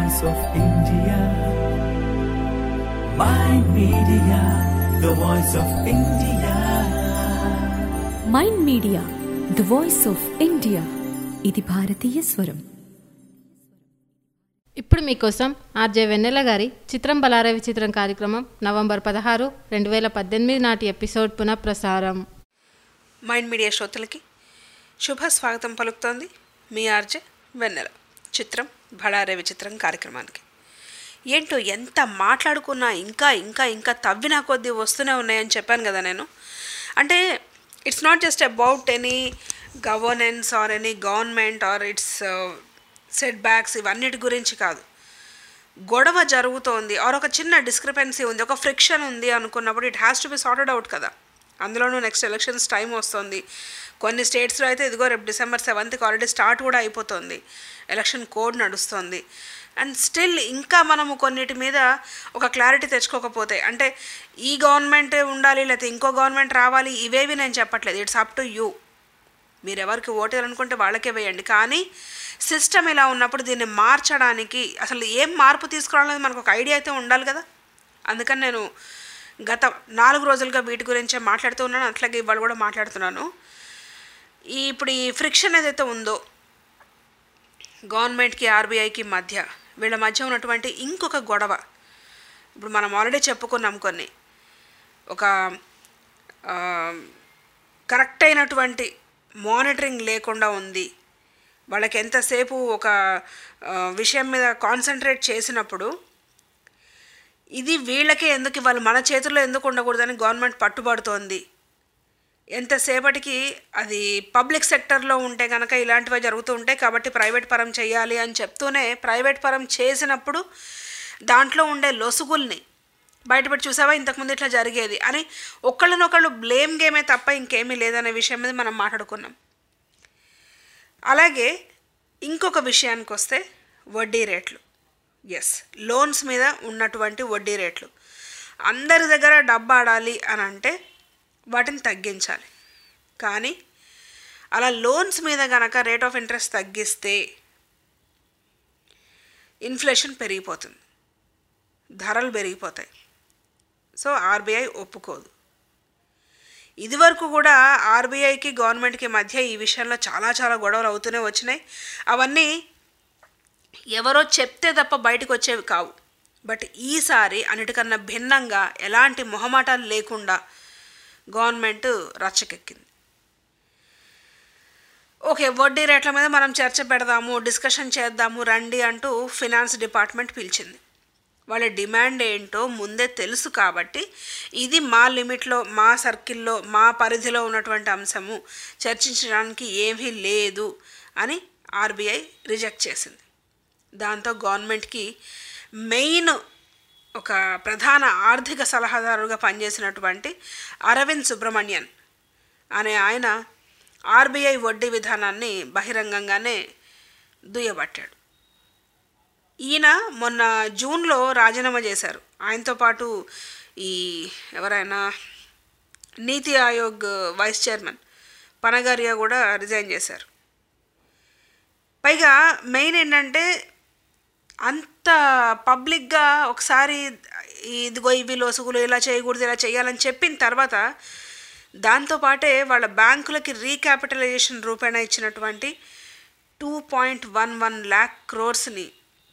voice of India. My media, the voice of India. Mind Media the voice of India ఇది భారతీయ స్వరం ఇప్పుడు మీకోసం ఆర్జే వెన్నెల గారి చిత్రం బలారే విచిత్రం కార్యక్రమం నవంబర్ పదహారు రెండు వేల పద్దెనిమిది నాటి ఎపిసోడ్ పునఃప్రసారం మైండ్ మీడియా శ్రోతలకి శుభ స్వాగతం పలుకుతోంది మీ ఆర్జే వెన్నెల చిత్రం భళారే విచిత్రం కార్యక్రమానికి ఏంటో ఎంత మాట్లాడుకున్నా ఇంకా ఇంకా ఇంకా తవ్వినా కొద్దీ వస్తూనే ఉన్నాయని చెప్పాను కదా నేను అంటే it's not just about any governance or any government or it's setbacks ఇవన్నిటి గురించి కాదు గొడవ జరుగుతోంది ఆర్ ఒక చిన్న డిస్క్రిపెన్సీ ఉంది ఒక ఫ్రిక్షన్ ఉంది అనుకున్నప్పుడు it has to be sorted out కదా అందులోనూ నెక్స్ట్ ఎలక్షన్స్ టైం వస్తుంది కొన్ని స్టేట్స్లో అయితే ఇదిగో రేపు డిసెంబర్ సెవెంత్కి ఆల్రెడీ స్టార్ట్ కూడా అయిపోతుంది ఎలక్షన్ కోడ్ నడుస్తుంది అండ్ స్టిల్ ఇంకా మనము కొన్నిటి మీద ఒక క్లారిటీ తెచ్చుకోకపోతే అంటే ఈ గవర్నమెంటే ఉండాలి లేకపోతే ఇంకో గవర్నమెంట్ రావాలి ఇవేవి నేను చెప్పట్లేదు ఇట్స్ అప్ టు యూ మీరు ఎవరికి ఓటేయాలనుకుంటే వాళ్ళకే వేయండి కానీ సిస్టమ్ ఇలా ఉన్నప్పుడు దీన్ని మార్చడానికి అసలు ఏం మార్పు తీసుకురావాలనేది మనకు ఒక ఐడియా అయితే ఉండాలి కదా అందుకని నేను గత నాలుగు రోజులుగా వీటి గురించే మాట్లాడుతూ ఉన్నాను అట్లాగే ఇవాళ కూడా మాట్లాడుతున్నాను ఈ ఇప్పుడు ఈ ఫ్రిక్షన్ ఏదైతే ఉందో గవర్నమెంట్కి ఆర్బీఐకి మధ్య వీళ్ళ మధ్య ఉన్నటువంటి ఇంకొక గొడవ ఇప్పుడు మనం ఆల్రెడీ చెప్పుకున్నాం కొన్ని ఒక ఆ, కరెక్ట్ అయినటువంటి మానిటరింగ్ లేకుండా ఉంది వాళ్ళకి ఎంతసేపు ఒక ఆ, విషయం మీద కాన్సన్ట్రేట్ చేసినప్పుడు ఇది వీళ్ళకే ఎందుకు ఇవ్వాలి మన చేతుల్లో ఎందుకు ఉండకూడదని గవర్నమెంట్ పట్టుబడుతోంది ఎంతసేపటికి అది పబ్లిక్ సెక్టర్లో ఉంటే కనుక ఇలాంటివి జరుగుతూ ఉంటాయి కాబట్టి ప్రైవేట్ పరం చేయాలి అని చెప్తూనే ప్రైవేట్ పరం చేసినప్పుడు దాంట్లో ఉండే లొసుగుల్ని బయటపెట్టి చూసావా ఇంతకుముందు ఇట్లా జరిగేది అని ఒకళ్ళనొకళ్ళు బ్లేమ్ గేమే తప్ప ఇంకేమీ లేదనే విషయం మీద మనం మాట్లాడుకున్నాం అలాగే ఇంకొక విషయానికి వస్తే వడ్డీ రేట్లు ఎస్ లోన్స్ మీద ఉన్నటువంటి వడ్డీ రేట్లు అందరి దగ్గర డబ్బు ఆడాలి అని అంటే వాటిని తగ్గించాలి కానీ అలా లోన్స్ మీద గనక రేట్ ఆఫ్ ఇంట్రెస్ట్ తగ్గిస్తే ఇన్ఫ్లేషన్ పెరిగిపోతుంది ధరలు పెరిగిపోతాయి సో ఆర్బీఐ ఒప్పుకోదు ఇదివరకు కూడా ఆర్బీఐకి గవర్నమెంట్కి మధ్య ఈ విషయంలో చాలా చాలా గొడవలు అవుతూనే వచ్చినాయి అవన్నీ ఎవరో చెప్తే తప్ప బయటకు వచ్చేవి కావు బట్ ఈసారి అన్నిటికన్నా భిన్నంగా ఎలాంటి మొహమాటాలు లేకుండా గవర్నమెంట్ రచ్చకెక్కింది ఓకే వడ్డీ రేట్ల మీద మనం చర్చ పెడదాము డిస్కషన్ చేద్దాము రండి అంటూ ఫినాన్స్ డిపార్ట్మెంట్ పిలిచింది వాళ్ళ డిమాండ్ ఏంటో ముందే తెలుసు కాబట్టి ఇది మా లిమిట్లో మా సర్కిల్లో మా పరిధిలో ఉన్నటువంటి అంశము చర్చించడానికి ఏమీ లేదు అని ఆర్బీఐ రిజెక్ట్ చేసింది దాంతో గవర్నమెంట్కి మెయిన్ ఒక ప్రధాన ఆర్థిక సలహాదారుగా పనిచేసినటువంటి అరవింద్ సుబ్రహ్మణ్యన్ అనే ఆయన ఆర్బీఐ వడ్డీ విధానాన్ని బహిరంగంగానే దుయ్యబట్టాడు ఈయన మొన్న జూన్లో రాజీనామా చేశారు ఆయనతో పాటు ఈ ఎవరైనా నీతి ఆయోగ్ వైస్ చైర్మన్ పనగారియా కూడా రిజైన్ చేశారు పైగా మెయిన్ ఏంటంటే అంత పబ్లిక్గా ఒకసారి ఇదిగో ఇవి లోసుగులు ఇలా చేయకూడదు ఇలా చేయాలని చెప్పిన తర్వాత దాంతోపాటే వాళ్ళ బ్యాంకులకి రీక్యాపిటలైజేషన్ రూపేణా ఇచ్చినటువంటి two point one one lakh క్రోర్స్ని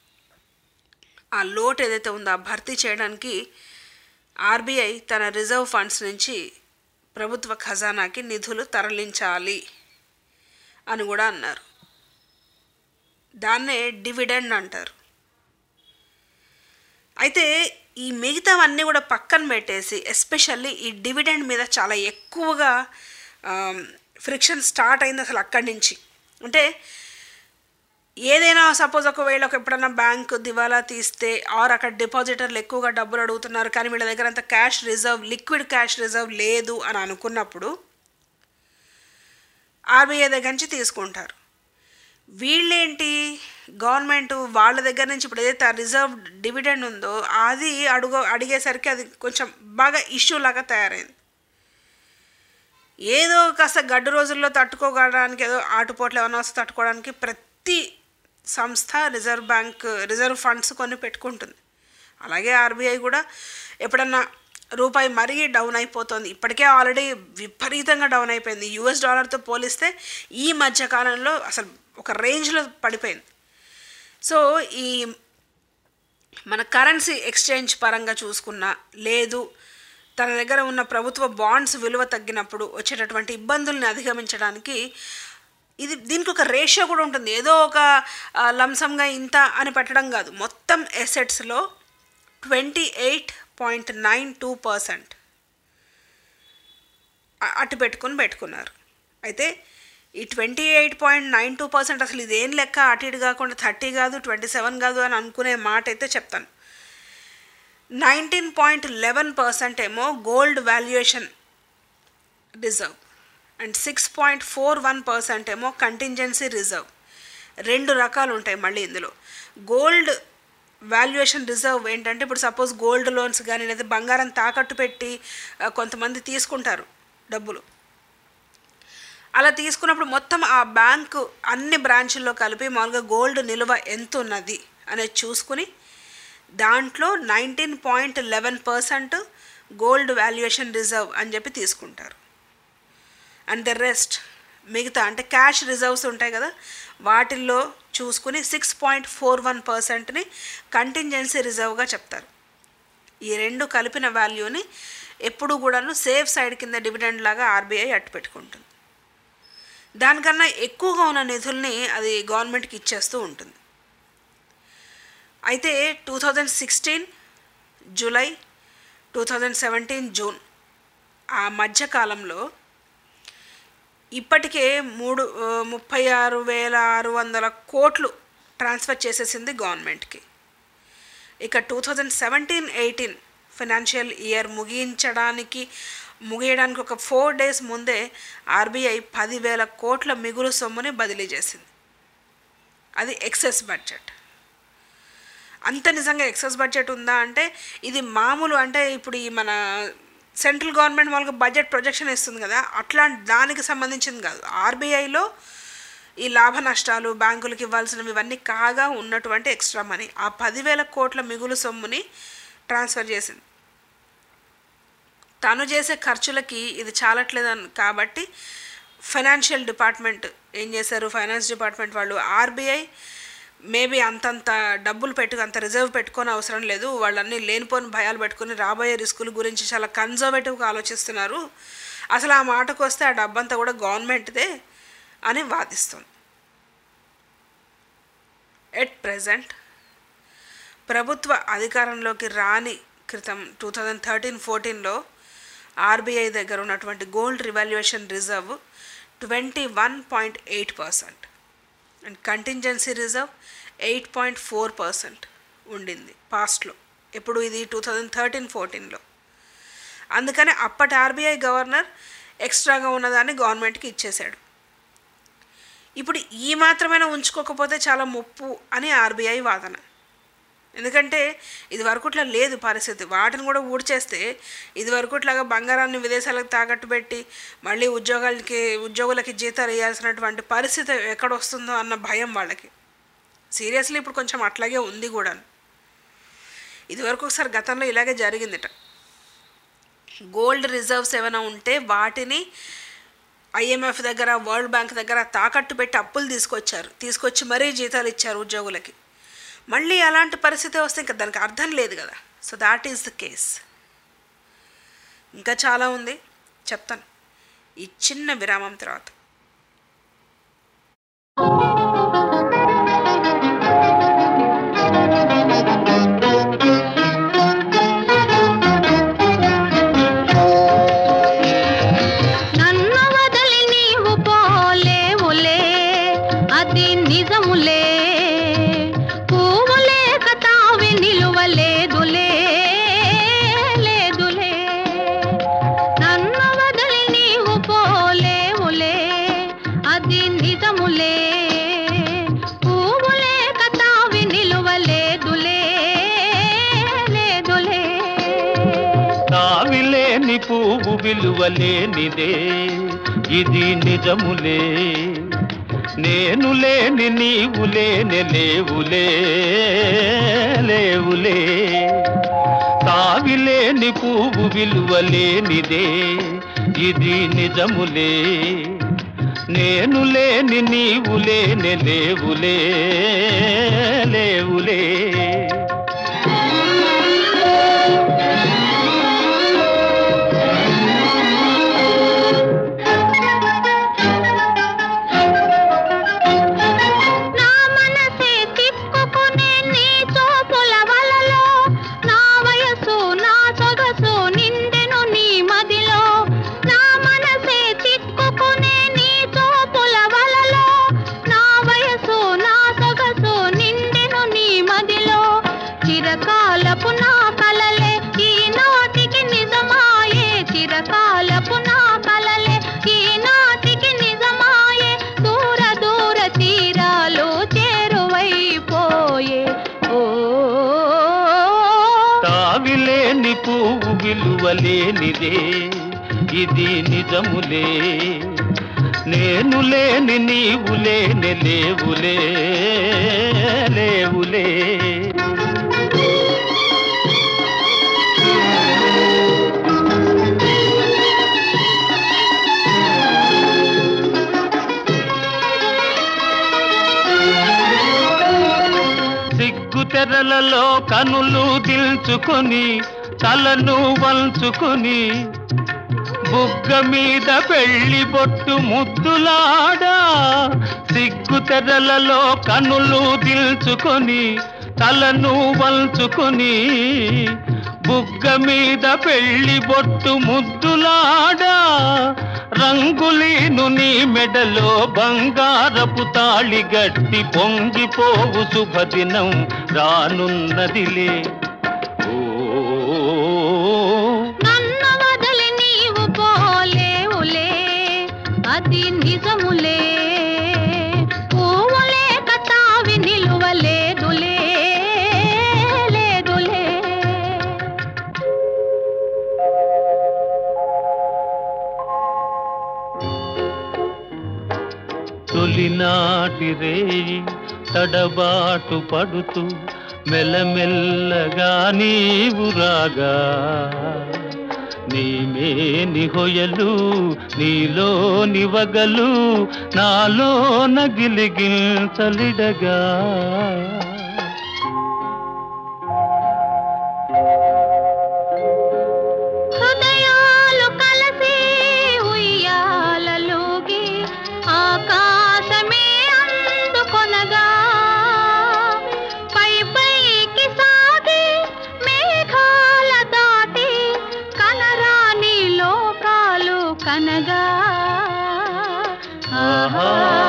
ఆ లోటు ఏదైతే ఉందో ఆ భర్తీ చేయడానికి ఆర్బీఐ తన రిజర్వ్ ఫండ్స్ నుంచి ప్రభుత్వ ఖజానాకి నిధులు తరలించాలి అని కూడా అన్నారు దాన్నే డివిడెండ్ అంటారు అయితే ఈ మిగతావన్నీ కూడా పక్కన పెట్టేసి ఎస్పెషల్లీ ఈ డివిడెండ్ మీద చాలా ఎక్కువగా ఫ్రిక్షన్ స్టార్ట్ అయింది అసలు అక్కడి నుంచి అంటే ఏదైనా సపోజ్ ఒకవేళ ఒక ఎప్పుడన్నా బ్యాంక్ దివాలా తీస్తే ఆర్ అక్కడ డిపాజిటర్లు ఎక్కువగా డబ్బులు అడుగుతున్నారు కానీ వీళ్ళ దగ్గర అంత cash reserve liquid cash reserve లేదు అని అనుకున్నప్పుడు ఆర్బీఐ దగ్గర నుంచి తీసుకుంటారు వీళ్ళేంటి గవర్నమెంట్ వాళ్ళ దగ్గర నుంచి ఇప్పుడు ఏదైతే ఆ రిజర్వ్ డివిడెండ్ ఉందో అది అడుగు అడిగేసరికి అది కొంచెం బాగా ఇష్యూ లాగా తయారైంది ఏదో కాస్త గడ్డు రోజుల్లో తట్టుకోగలడానికి ఏదో ఆటుపోట్లు ఏమైనా వస్తే తట్టుకోవడానికి ప్రతి సంస్థ రిజర్వ్ బ్యాంక్ రిజర్వ్ ఫండ్స్ కొన్ని పెట్టుకుంటుంది అలాగే ఆర్బీఐ కూడా ఎప్పుడన్నా రూపాయి మరీ డౌన్ అయిపోతుంది ఇప్పటికే ఆల్రెడీ విపరీతంగా డౌన్ అయిపోయింది యూఎస్ డాలర్తో పోలిస్తే ఈ మధ్య కాలంలో అసలు ఒక రేంజ్లో పడిపోయింది సో ఈ మన కరెన్సీ ఎక్స్చేంజ్ పరంగా చూసుకున్నా లేదు తన దగ్గర ఉన్న ప్రభుత్వ బాండ్స్ విలువ తగ్గినప్పుడు వచ్చేటటువంటి ఇబ్బందుల్ని అధిగమించడానికి ఇది దీనికి ఒక రేషియో కూడా ఉంటుంది ఏదో ఒక ఆ, లంసంగా ఇంత అని పెట్టడం కాదు మొత్తం ఎసెట్స్లో twenty eight point nine two percent అటు పెట్టుకుని పెట్టుకున్నారు అయితే ఈ twenty eight point nine two percent అసలు ఇదేం లెక్క అటు ఇటు కాకుండా థర్టీ కాదు ట్వంటీ సెవెన్ కాదు అని అనుకునే మాట అయితే చెప్తాను నైన్టీన్ పాయింట్ లెవెన్ పర్సెంట్ ఏమో gold valuation reserve and six point four one percent ఏమో కంటింజెన్సీ రిజర్వ్ రెండు రకాలు ఉంటాయి మళ్ళీ ఇందులో గోల్డ్ వాల్యుయేషన్ రిజర్వ్ ఏంటంటే ఇప్పుడు సపోజ్ గోల్డ్ లోన్స్ కానీ లేదా బంగారం తాకట్టు పెట్టి ఆ, కొంతమంది తీసుకుంటారు డబ్బులు అలా తీసుకున్నప్పుడు మొత్తం ఆ బ్యాంకు అన్ని బ్రాంచుల్లో కలిపి మామూలుగా గోల్డ్ నిల్వ ఎంత ఉన్నది అనేది చూసుకుని దాంట్లో nineteen point eleven percent gold valuation reserve అని చెప్పి తీసుకుంటారు అండ్ ద రెస్ట్ మిగతా అంటే క్యాష్ రిజర్వ్స్ ఉంటాయి కదా వాటిల్లో చూసుకుని సిక్స్ పాయింట్ ఫోర్ వన్ పర్సెంట్ని కంటింజెన్సీ రిజర్వ్గా చెప్తారు ఈ రెండు కలిపిన వాల్యూని ఎప్పుడు కూడాను సేఫ్ సైడ్ కింద డివిడెండ్ లాగా ఆర్బీఐ అట్టు పెట్టుకుంటుంది దానికన్నా ఎక్కువగా ఉన్న నిధుల్ని అది గవర్నమెంట్కి ఇచ్చేస్తూ ఉంటుంది అయితే two thousand sixteen July two thousand seventeen June ఆ మధ్య కాలంలో ఇప్పటికే మూడు ఆ, ముప్పై ఆరు వేల ఆరు వందల కోట్లు ట్రాన్స్ఫర్ చేసేసింది గవర్నమెంట్కి ఇక two thousand seventeen eighteen financial year ముగించడానికి ముగియడానికి ఒక ఫోర్ డేస్ ముందే ఆర్బీఐ పదివేల కోట్ల మిగులు సొమ్ముని బదిలీ చేసింది అది ఎక్సెస్ బడ్జెట్ అంత నిజంగా ఎక్సెస్ బడ్జెట్ ఉందా అంటే ఇది మామూలు అంటే ఇప్పుడు ఈ మన సెంట్రల్ గవర్నమెంట్ వాళ్ళకి బడ్జెట్ ప్రొజెక్షన్ ఇస్తుంది కదా అట్లాంటి దానికి సంబంధించింది కాదు ఆర్బీఐలో ఈ లాభ నష్టాలు బ్యాంకులకు ఇవ్వాల్సినవి ఇవన్నీ కాగా ఉన్నటువంటి ఎక్స్ట్రా మనీ ఆ పదివేల కోట్ల మిగులు సొమ్ముని ట్రాన్స్ఫర్ చేసింది తను చేసే ఖర్చులకి ఇది చాలట్లేదని కాబట్టి ఫైనాన్షియల్ డిపార్ట్మెంట్ ఏం చేశారు ఫైనాన్స్ డిపార్ట్మెంట్ వాళ్ళు ఆర్బీఐ మేబీ అంతంత డబ్బులు పెట్టుకు అంత రిజర్వ్ పెట్టుకొని అవసరం లేదు వాళ్ళన్నీ లేనిపోని భయాలు పెట్టుకుని రాబోయే రిస్కుల గురించి చాలా కన్జర్వేటివ్గా ఆలోచిస్తున్నారు అసలు ఆ మాటకు వస్తే ఆ డబ్బంతా కూడా గవర్నమెంట్దే అని వాదిస్తుంది ఎట్ ప్రజెంట్ ప్రభుత్వ అధికారంలోకి రాని క్రితం టూ థౌజండ్ థర్టీన్ ఫోర్టీన్లో ఆర్బీఐ దగ్గర ఉన్నటువంటి gold revaluation reserve twenty one point eight percent and contingency reserve eight point four percent ఉండింది పాస్ట్లో ఇప్పుడు ఇది టూ థౌజండ్ థర్టీన్ ఫోర్టీన్లో అందుకని అప్పటి ఆర్బీఐ గవర్నర్ ఎక్స్ట్రాగా ఉన్నదాన్ని గవర్నమెంట్కి ఇచ్చేశాడు ఇప్పుడు ఈ మాత్రమైనా ఉంచుకోకపోతే చాలా ముప్పు అని ఆర్బీఐ వాదన ఎందుకంటే ఇది వరకుట్లా లేదు పరిస్థితి వాటిని కూడా ఊడ్చేస్తే ఇది వరకుట్లాగా బంగారాన్ని విదేశాలకు తాకట్టు పెట్టి మళ్ళీ ఉద్యోగాలకి ఉద్యోగులకి జీతాలు ఇవ్వాల్సినటువంటి పరిస్థితి ఎక్కడ వస్తుందో అన్న భయం వాళ్ళకి సీరియస్లీ ఇప్పుడు కొంచెం అట్లాగే ఉంది కూడా ఇది వరకు ఒకసారి గతంలో ఇలాగే జరిగిందిట గోల్డ్ రిజర్వ్స్ ఏమైనా ఉంటే వాటిని ఐఎంఎఫ్ దగ్గర వరల్డ్ బ్యాంక్ దగ్గర తాకట్టు పెట్టి అప్పులు తీసుకొచ్చారు తీసుకొచ్చి మరీ జీతాలు ఇచ్చారు ఉద్యోగులకి మళ్ళీ అలాంటి పరిస్థితి వస్తే ఇంకా దానికి అర్థం లేదు కదా so that is the case ఇంకా చాలా ఉంది చెప్తాను ఈ చిన్న విరామం తర్వాత నన్ను వదలి నీవు పోలేవులే అది నిజములే పువ్వు లేక తావి నిలువలేదులే లేదులే నన్ను వదలి నీవు పోలేవులే అది నిజములే పువ్వు లేక తావి నిలువలేదులే లేదులే తావిలేని పువ్వు విలువలేనిదే ఇది నిజములే నేను లేని నీవు లేని లేవులే లేవులే తావిలేని పువ్వు విలువలేనిదే ఇది నిజములే నేను లేని నీవు లేని లేవులే లేవులే నా మనసే తిప్పుకునే నీ చూపుల వలలో నా వయసు నా సొగసు నిండెను నీ మదిలో నా మనసే తిప్పుకునే నీ చూపుల వలలో నా వయసు నా సొగసు నిండెను నీ మదిలో చిరకాలపు నా కలలే ఈనాటికి నిజమాయే చిరకాలపు నా కలలే ఈనాటికి నిజమాయే దూర దూర తీరాలు చేరువైపోయే ఓ తావిలేని పువ్వు విలువలేనిదే ఇది నిజములే నేను లేని నీవు లేని లేవులే లేవులే సిగ్గు తెరలలో కనులు దిల్చుకొని తలను వంచుకొని బుగ్గ మీద పెళ్లి బొట్టు ముద్దులాడా సిగ్గు తెరలలో కనులు దిల్చుకొని తలను వంచుకొని బుగ్గ మీద పెళ్లి బొట్టు ముద్దులాడా రంగులీను నీ మెడలో బంగారపు తాళి గట్టి పొంగిపోవు శుభదినం రానున్నదిలే ఓ నన్ను వదిలి నీవు పోలేవులే అది నిజములే పువ్వులే కతావి నిలువలేదులే లేదులే తొలినాటి రేయి తడబాటు పడుతూ మెల్లమెల్లగా నీవు రాగా నీమేని హొయలు నీలో నివగలు నాలో నగిలిగిల్చలిడగా హృదయాలు కలిసి ఉయ్యాలలోగి ఆకాశమే అందుకొనగా పై పైకి సాగి మేఘాల దాటి కనరాని లోకాలు కనగా ఆహా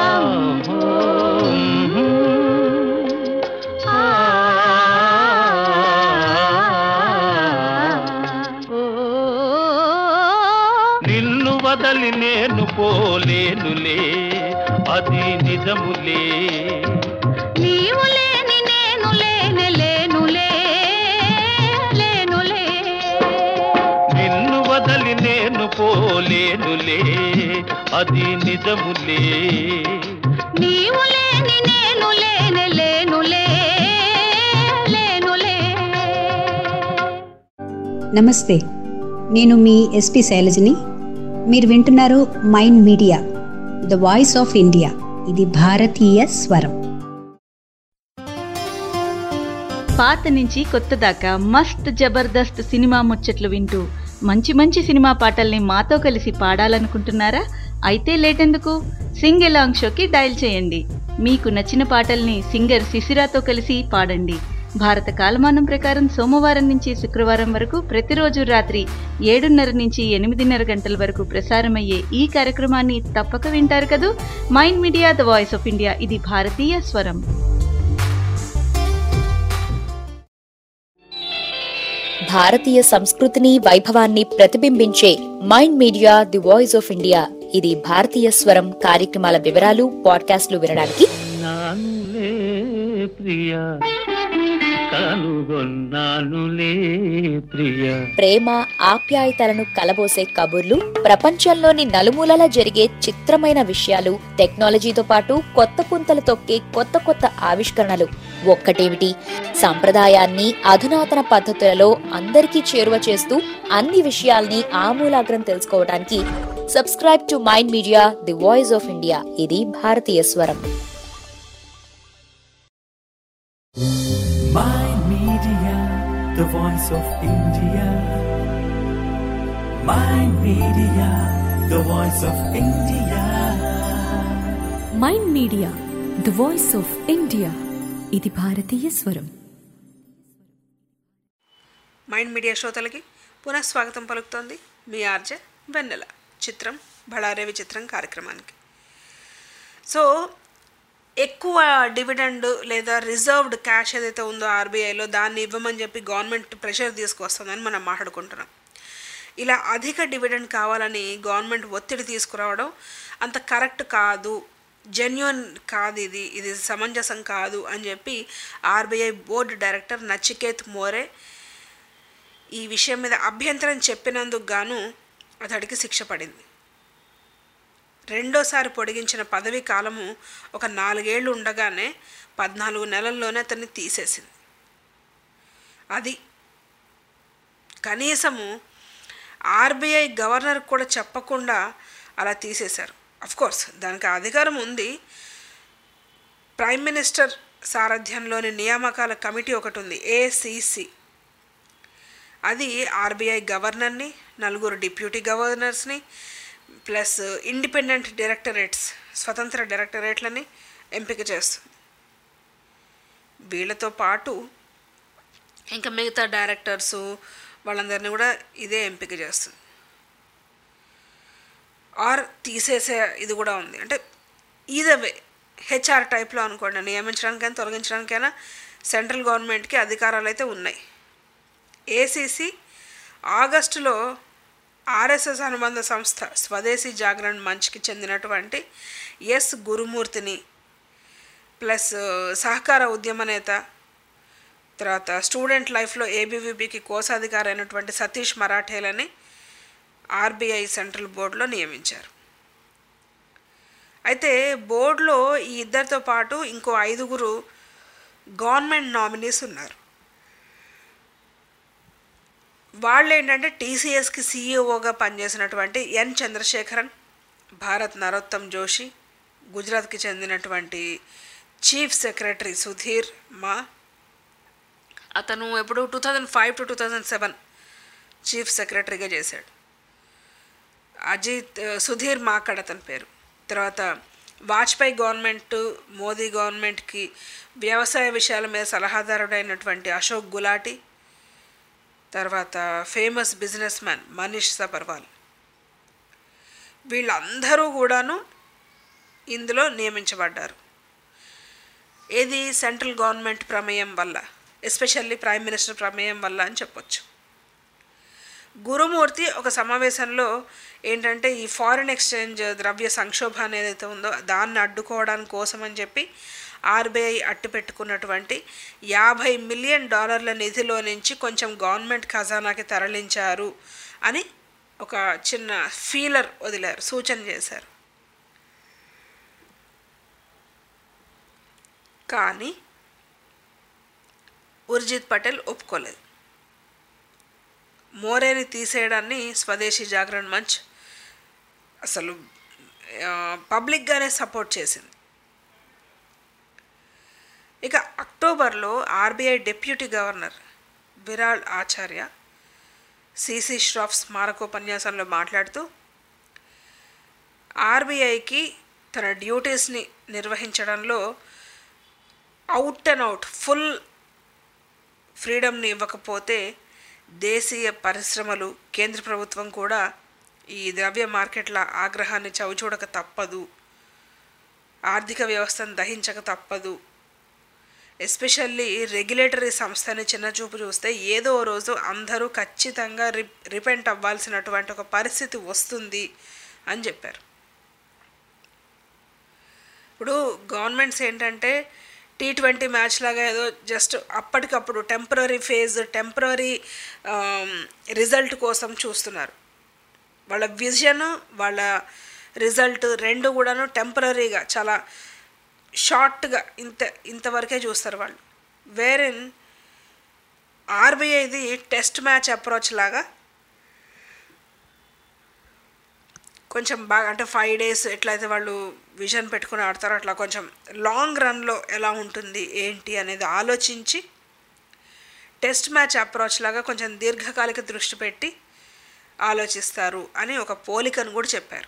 నిన్ను వదలి నేను పోలేనులే అది నిజములే నీవు లేని నేను లేనే లేనులే లేనులే నిన్ను వదలి నేను పోలేనులే అది నిజములే నీవు లేని నేను లేనే లేనులే లేనులే నమస్తే నేను మీ ఎస్పి శైలజని మీరు వింటున్నారు Mind Media the voice of India ఇది భారతీయ స్వరం పాత నుంచి కొత్త దాకా మస్త్ జబర్దస్త్ సినిమా ముచ్చట్లు వింటూ మంచి మంచి సినిమా పాటల్ని మాతో కలిసి పాడాలనుకుంటున్నారా అయితే లేటెందుకు సింగ్ ఎలాంగ్ షోకి డయల్ చేయండి మీకు నచ్చిన పాటల్ని సింగర్ శిశిరాతో కలిసి పాడండి భారత కాలమానం ప్రకారం సోమవారం నుంచి శుక్రవారం వరకు ప్రతిరోజు రాత్రి ఏడున్నర నుంచి ఎనిమిదిన్నర గంటల వరకు ప్రసారమయ్యే ఈ కార్యక్రమాన్ని తప్పక వింటారు కదూ Mind Media the voice of India ఇది భారతీయ స్వరం భారతీయ సంస్కృతిని వైభవాన్ని ప్రతిబింబించే Mind media the voice of India ఇది భారతీయ స్వరం కార్యక్రమాల వివరాలు పాడ్కాస్ట్లు వినడానికి నానులే ప్రియా కనుగొన్నానులే ప్రియ ప్రేమ ఆప్యాయతలను కలబోసే కబుర్లు ప్రపంచంలోని నలుమూలలా జరిగే చిత్రమైన విషయాలు టెక్నాలజీతో పాటు కొత్త పుంతలు తొక్కే కొత్త కొత్త ఆవిష్కరణలు ఒక్కటేమిటి సంప్రదాయాన్ని అధునాతన పద్ధతులలో అందరికీ చేరువ చేస్తూ అన్ని విషయాల్ని ఆమూలాగ్రం తెలుసుకోవడానికి subscribe to mind media the voice of India ఇది భారతీయ స్వరం Mind Media, the voice of India. Mind Media, the voice of India. Mind Media the voice of India ఇది భారతీయ స్వరం మైండ్ మీడియా శ్రోతలకి పునః స్వాగతం పలుకుతోంది మీ ఆర్జే వెన్నెల చిత్రం బళారే విచిత్రం కార్యక్రమానికి సో ఎక్కువ డివిడెండ్ లేదా రిజర్వ్డ్ క్యాష్ ఏదైతే ఉందో ఆర్బీఐలో దాన్ని ఇవ్వమని చెప్పి గవర్నమెంట్ ప్రెషర్ తీసుకొస్తుందని మనం మాట్లాడుకుంటున్నాం ఇలా అధిక డివిడెండ్ కావాలని గవర్నమెంట్ ఒత్తిడి తీసుకురావడం అంత కరెక్ట్ కాదు జెన్యున్ కాదు ఇది ఇది సమంజసం కాదు అని చెప్పి RBI board director Nachiket Mor ఈ విషయం మీద అభ్యంతరం చెప్పినందుకు గాను అతడికి శిక్ష పడింది రెండోసారి పొడిగించిన పదవీ కాలము ఒక నాలుగేళ్లు ఉండగానే పద్నాలుగు నెలల్లోనే అతన్ని తీసేసింది అది కనీసము ఆర్బీఐ గవర్నర్ కూడా చెప్పకుండా అలా తీసేశారు కోర్స్ దానికి అధికారం ఉంది ప్రైమ్ మినిస్టర్ సారథ్యంలోని నియామకాల కమిటీ ఒకటి ఉంది ఏసీసీ అది ఆర్బీఐ గవర్నర్ని నలుగురు డిప్యూటీ గవర్నర్స్ని ప్లస్ ఇండిపెండెంట్ డైరెక్టరేట్స్ స్వతంత్ర డైరెక్టరేట్లని ఎంపిక చేస్తుంది వీళ్ళతో పాటు ఇంకా మిగతా డైరెక్టర్సు వాళ్ళందరినీ కూడా ఇదే ఎంపిక చేస్తుంది ఆర్ తీసేసే ఇది కూడా ఉంది అంటే ఈదవే హెచ్ఆర్ టైప్లో అనుకోండి నియమించడానికైనా తొలగించడానికైనా సెంట్రల్ గవర్నమెంట్కి అధికారాలు అయితే ఉన్నాయి ఏసీసీ ఆగస్టులో ఆర్ఎస్ఎస్ అనుబంధ సంస్థ స్వదేశీ జాగరణ్ మంచ్కి చెందినటువంటి ఎస్ గురుమూర్తిని ప్లస్ సహకార ఉద్యమ నేత తర్వాత స్టూడెంట్ లైఫ్లో ఏబీవీపీకి కోశాధికారి అయినటువంటి సతీష్ మరాఠేలని ఆర్బీఐ సెంట్రల్ బోర్డులో నియమించారు అయితే బోర్డులో ఈ ఇద్దరితో పాటు ఇంకో ఐదుగురు గవర్నమెంట్ నామినీస్ ఉన్నారు వాళ్ళు ఏంటంటే టీసీఎస్కి సీఈఓగా పనిచేసినటువంటి ఎన్ చంద్రశేఖరన్ భారత్ నరోత్తమ్ జోషి గుజరాత్కి చెందినటువంటి చీఫ్ సెక్రటరీ సుధీర్ మా అతను ఎప్పుడు two thousand five to two thousand seven chief సెక్రటరీగా చేశాడు అజిత్ సుధీర్ మాకడ్ అతని పేరు తర్వాత వాజ్పేయి గవర్నమెంట్ మోదీ గవర్నమెంట్కి వ్యవసాయ విషయాల మీద సలహాదారుడైనటువంటి అశోక్ గులాటి తర్వాత famous businessman Manish Sabharwal వీళ్ళందరూ కూడాను ఇందులో నియమించబడ్డారు ఏది సెంట్రల్ గవర్నమెంట్ ప్రమేయం వల్ల ఎస్పెషల్లీ ప్రైమ్ మినిస్టర్ ప్రమేయం వల్ల అని చెప్పొచ్చు గురుమూర్తి ఒక సమావేశంలో ఏంటంటే ఈ ఫారిన్ ఎక్స్చేంజ్ ద్రవ్య సంక్షోభాన్ని ఏదైతే ఉందో దాన్ని అడ్డుకోవడానికి కోసం అని చెప్పి ఆర్బీఐ అట్టు పెట్టుకున్నటువంటి యాభై మిలియన్ డాలర్ల నిధిలో నుంచి కొంచెం గవర్నమెంట్ ఖజానాకి తరలించారు అని ఒక చిన్న ఫీలర్ వదిలారు సూచన చేశారు కానీ ఉర్జిత్ పటేల్ ఒప్పుకోలేదు మోరేని తీసేయడాన్ని స్వదేశీ జాగరణ్ మంచ్ అసలు పబ్లిక్గానే సపోర్ట్ చేసింది ఇక అక్టోబర్లో RBI deputy governor Viral Acharya CC Shroff స్మారకోపన్యాసంలో మాట్లాడుతూ ఆర్బీఐకి తన డ్యూటీస్ని నిర్వహించడంలో అవుట్ అండ్ అవుట్ ఫుల్ ఫ్రీడమ్ని ఇవ్వకపోతే దేశీయ పరిశ్రమలు కేంద్ర ప్రభుత్వం కూడా ఈ ద్రవ్య మార్కెట్ల ఆగ్రహాన్ని చవిచూడక తప్పదు ఆర్థిక వ్యవస్థను దహించక తప్పదు ఎస్పెషల్లీ రెగ్యులేటరీ సంస్థని చిన్నచూపు చూస్తే ఏదో ఓ రోజు అందరూ ఖచ్చితంగా రి రిపెంట్ అవ్వాల్సినటువంటి ఒక పరిస్థితి వస్తుంది అని చెప్పారు ఇప్పుడు గవర్నమెంట్స్ ఏంటంటే టీ ట్వంటీ మ్యాచ్ లాగా ఏదో జస్ట్ అప్పటికప్పుడు టెంపరీ ఫేజ్ టెంపరీ రిజల్ట్ కోసం చూస్తున్నారు వాళ్ళ విజన్ వాళ్ళ రిజల్ట్ రెండు కూడాను టెంపరీగా చాలా షార్ట్గా ఇంత ఇంతవరకే చూస్తారు వాళ్ళు వేరిన్ ఆర్బీఐది టెస్ట్ మ్యాచ్ అప్రోచ్ లాగా కొంచెం బాగా అంటే ఫైవ్ డేస్ ఎట్లయితే వాళ్ళు విజన్ పెట్టుకుని ఆడతారో అట్లా కొంచెం లాంగ్ రన్లో ఎలా ఉంటుంది ఏంటి అనేది ఆలోచించి టెస్ట్ మ్యాచ్ అప్రోచ్ లాగా కొంచెం దీర్ఘకాలిక దృష్టి పెట్టి ఆలోచిస్తారు అని ఒక పోలికను కూడా చెప్పారు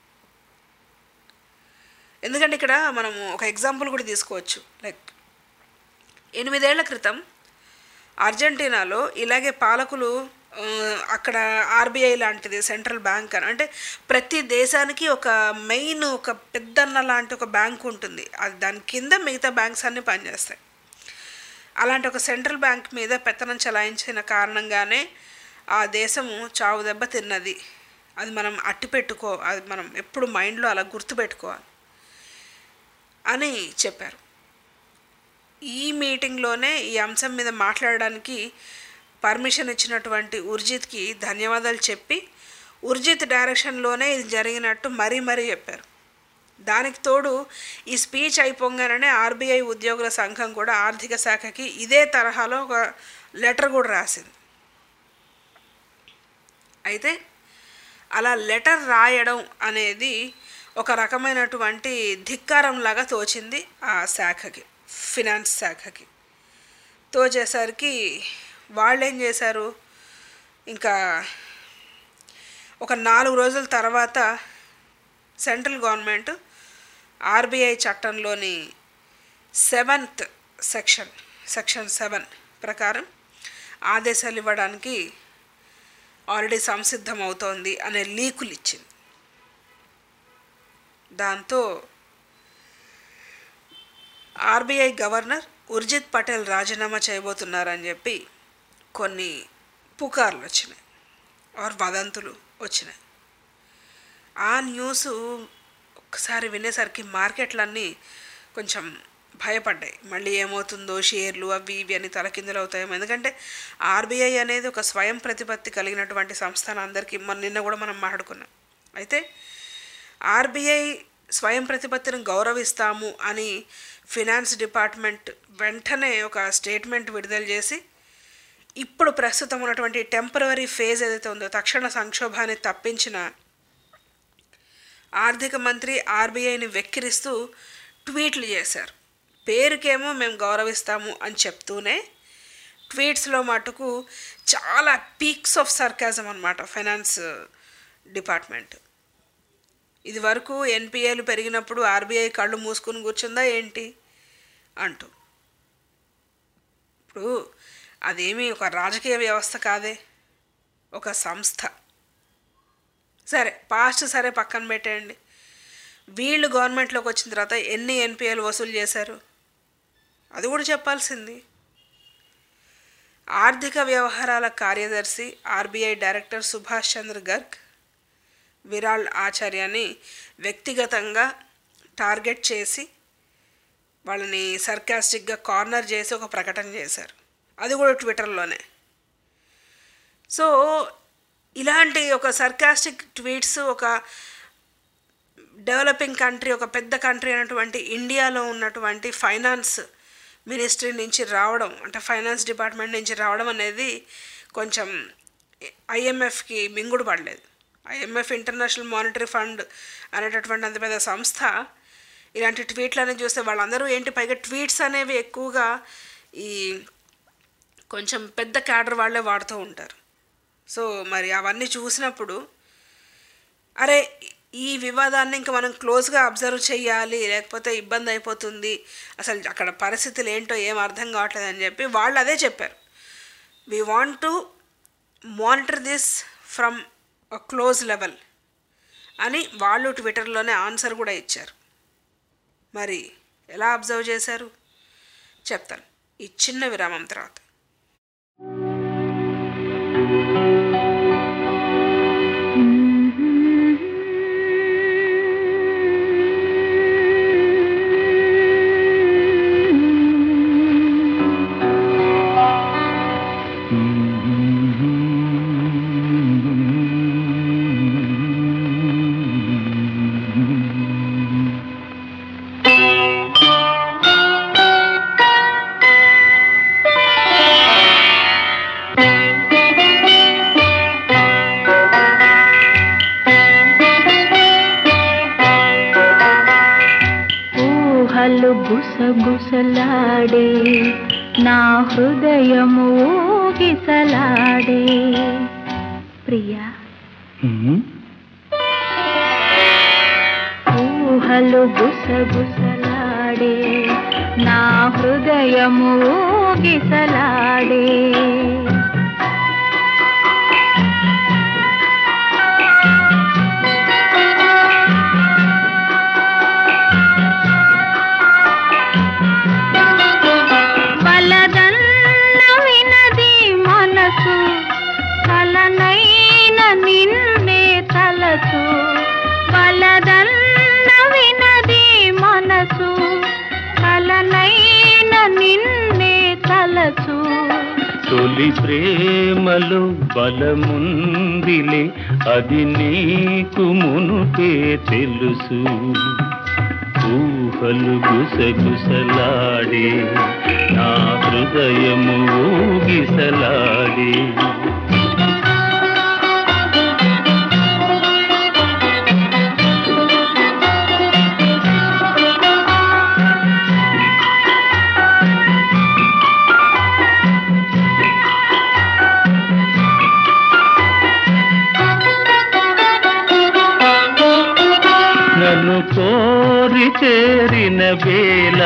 ఎందుకంటే ఇక్కడ మనము ఒక ఎగ్జాంపుల్ కూడా తీసుకోవచ్చు లైక్ ఎనిమిదేళ్ల క్రితం అర్జెంటీనాలో ఇలాగే పాలకులు ఆ, అక్కడ ఆర్బీఐ లాంటిది సెంట్రల్ బ్యాంక్ అని అంటే ప్రతి దేశానికి ఒక మెయిన్ ఒక పెద్దన్న లాంటి ఒక బ్యాంక్ ఉంటుంది అది దాని కింద మిగతా బ్యాంక్స్ అన్నీ పనిచేస్తాయి అలాంటి ఒక సెంట్రల్ బ్యాంక్ మీద పెత్తనం చలాయించిన కారణంగానే ఆ దేశము చావు దెబ్బ తిన్నది అది మనం అట్టి పెట్టుకో అది మనం ఎప్పుడు మైండ్లో అలా గుర్తుపెట్టుకోవాలి అని చెప్పారు ఈ మీటింగ్లోనే ఈ అంశం మీద మాట్లాడడానికి పర్మిషన్ ఇచ్చినటువంటి ఉర్జిత్కి ధన్యవాదాలు చెప్పి ఉర్జిత్ డైరెక్షన్లోనే ఇది జరిగినట్టు మరీ మరీ చెప్పారు దానికి తోడు ఈ స్పీచ్ అయిపోగానే ఆర్బీఐ ఉద్యోగుల సంఘం కూడా ఆర్థిక శాఖకి ఇదే తరహాలో ఒక లెటర్ కూడా రాసింది అయితే అలా లెటర్ రాయడం అనేది ఒక రకమైనటువంటి ధిక్కారంలాగా తోచింది ఆ శాఖకి ఫినాన్స్ శాఖకి తోచేసరికి వాళ్ళు ఏం చేశారు ఇంకా ఒక నాలుగు రోజుల తర్వాత సెంట్రల్ గవర్నమెంట్ ఆర్బీఐ చట్టంలోని సెవెంత్ సెక్షన్ సెక్షన్ సెవెన్ ప్రకారం ఆదేశాలు ఇవ్వడానికి ఆల్రెడీ సంసిద్ధం అవుతోంది అనే లీకులు ఇచ్చింది దాంతో ఆర్బీఐ గవర్నర్ ఉర్జిత్ పటేల్ రాజీనామా చేయబోతున్నారని చెప్పి కొన్ని పుకార్లు వచ్చినాయి ఆర్ వదంతులు వచ్చినాయి ఆ న్యూస్ ఒకసారి వినేసరికి మార్కెట్లన్నీ కొంచెం భయపడ్డాయి మళ్ళీ ఏమవుతుందో షేర్లు అవి ఇవి అని తలకిందులు అవుతాయేమో ఎందుకంటే ఆర్బీఐ అనేది ఒక స్వయం ప్రతిపత్తి కలిగినటువంటి సంస్థ అని అందరికీ మన నిన్న కూడా మనం మాట్లాడుకున్నాం అయితే ఆర్బీఐ స్వయం ప్రతిపత్తిని గౌరవిస్తాము అని ఫినాన్స్ డిపార్ట్మెంట్ వెంటనే ఒక స్టేట్మెంట్ విడుదల చేసి ఇప్పుడు ప్రస్తుతం ఉన్నటువంటి టెంపరీ ఫేజ్ ఏదైతే ఉందో తక్షణ సంక్షోభాన్ని తప్పించిన ఆర్థిక మంత్రి ఆర్బీఐని వెక్కిరిస్తూ ట్వీట్లు చేశారు పేరుకేమో మేము గౌరవిస్తాము అని చెప్తూనే ట్వీట్స్లో మటుకు చాలా పీక్స్ ఆఫ్ సర్కాజం అనమాట ఫైనాన్స్ డిపార్ట్మెంట్ ఇది వరకు ఎన్పిఏలు పెరిగినప్పుడు ఆర్బీఐ కళ్ళు మూసుకుని కూర్చుందా ఏంటి అంటూ ఇప్పుడు అదేమీ ఒక రాజకీయ వ్యవస్థ కాదే ఒక సంస్థ సరే పాస్ట్ సరే పక్కన పెట్టేయండి వీళ్ళు గవర్నమెంట్లోకి వచ్చిన తర్వాత ఎన్ని ఎన్పిఎల్ వసూలు చేశారు అది కూడా చెప్పాల్సింది ఆర్థిక వ్యవహారాల కార్యదర్శి ఆర్బీఐ డైరెక్టర్ సుభాష్ చంద్ర గర్గ్ విరాల్ ఆచార్యని వ్యక్తిగతంగా టార్గెట్ చేసి వాళ్ళని సర్కాస్టిక్గా కార్నర్ చేసి ఒక ప్రకటన చేశారు అది కూడా ట్విట్టర్లోనే సో ఇలాంటి ఒక సర్కాస్టిక్ ట్వీట్స్ ఒక డెవలపింగ్ కంట్రీ ఒక పెద్ద కంట్రీ అయినటువంటి ఇండియాలో ఉన్నటువంటి ఫైనాన్స్ మినిస్ట్రీ నుంచి రావడం అంటే ఫైనాన్స్ డిపార్ట్మెంట్ నుంచి రావడం అనేది కొంచెం ఐఎంఎఫ్కి మింగుడు పడలేదు ఐఎంఎఫ్ ఇంటర్నేషనల్ మానిటరీ ఫండ్ అనేటటువంటి అంత పెద్ద సంస్థ ఇలాంటి ట్వీట్లు అనేది చూస్తే వాళ్ళందరూ ఏంటి పైగా ట్వీట్స్ అనేవి ఎక్కువగా ఈ కొంచెం పెద్ద క్యాడర్ వాళ్ళే వాడుతూ ఉంటారు సో మరి అవన్నీ చూసినప్పుడు అరే ఈ వివాదాన్ని ఇంకా మనం క్లోజ్గా అబ్జర్వ్ చేయాలి లేకపోతే ఇబ్బంది అయిపోతుంది అసలు అక్కడ పరిస్థితులు ఏంటో ఏం అర్థం కావట్లేదు అని చెప్పి వాళ్ళు అదే చెప్పారు we want to monitor this from close level అని వాళ్ళు ట్విట్టర్లోనే ఆన్సర్ కూడా ఇచ్చారు మరి ఎలా అబ్జర్వ్ చేశారు చెప్తాను ఈ చిన్న విరామం తర్వాత Mm-hmm. ఊహలు గుసగుసలాడే నా హృదయము ఊగిసలాడే ప్రియా ఊహలు గుసగుసలాడే నా హృదయము ఊగిసలాడే వలదన్న వినది మనసు కలనైన నిన్నే తలచు వలదన్న వినది మనసు కలనైన నిన్నే తలచు తొలి ప్రేమలో బలముందిలే అది నీకు మునుపే తెలుసు ఊహలు గుసగుసలాడే నా హృదయము ఊగిసలాడే నన్ను కోరి చేరిన వేళ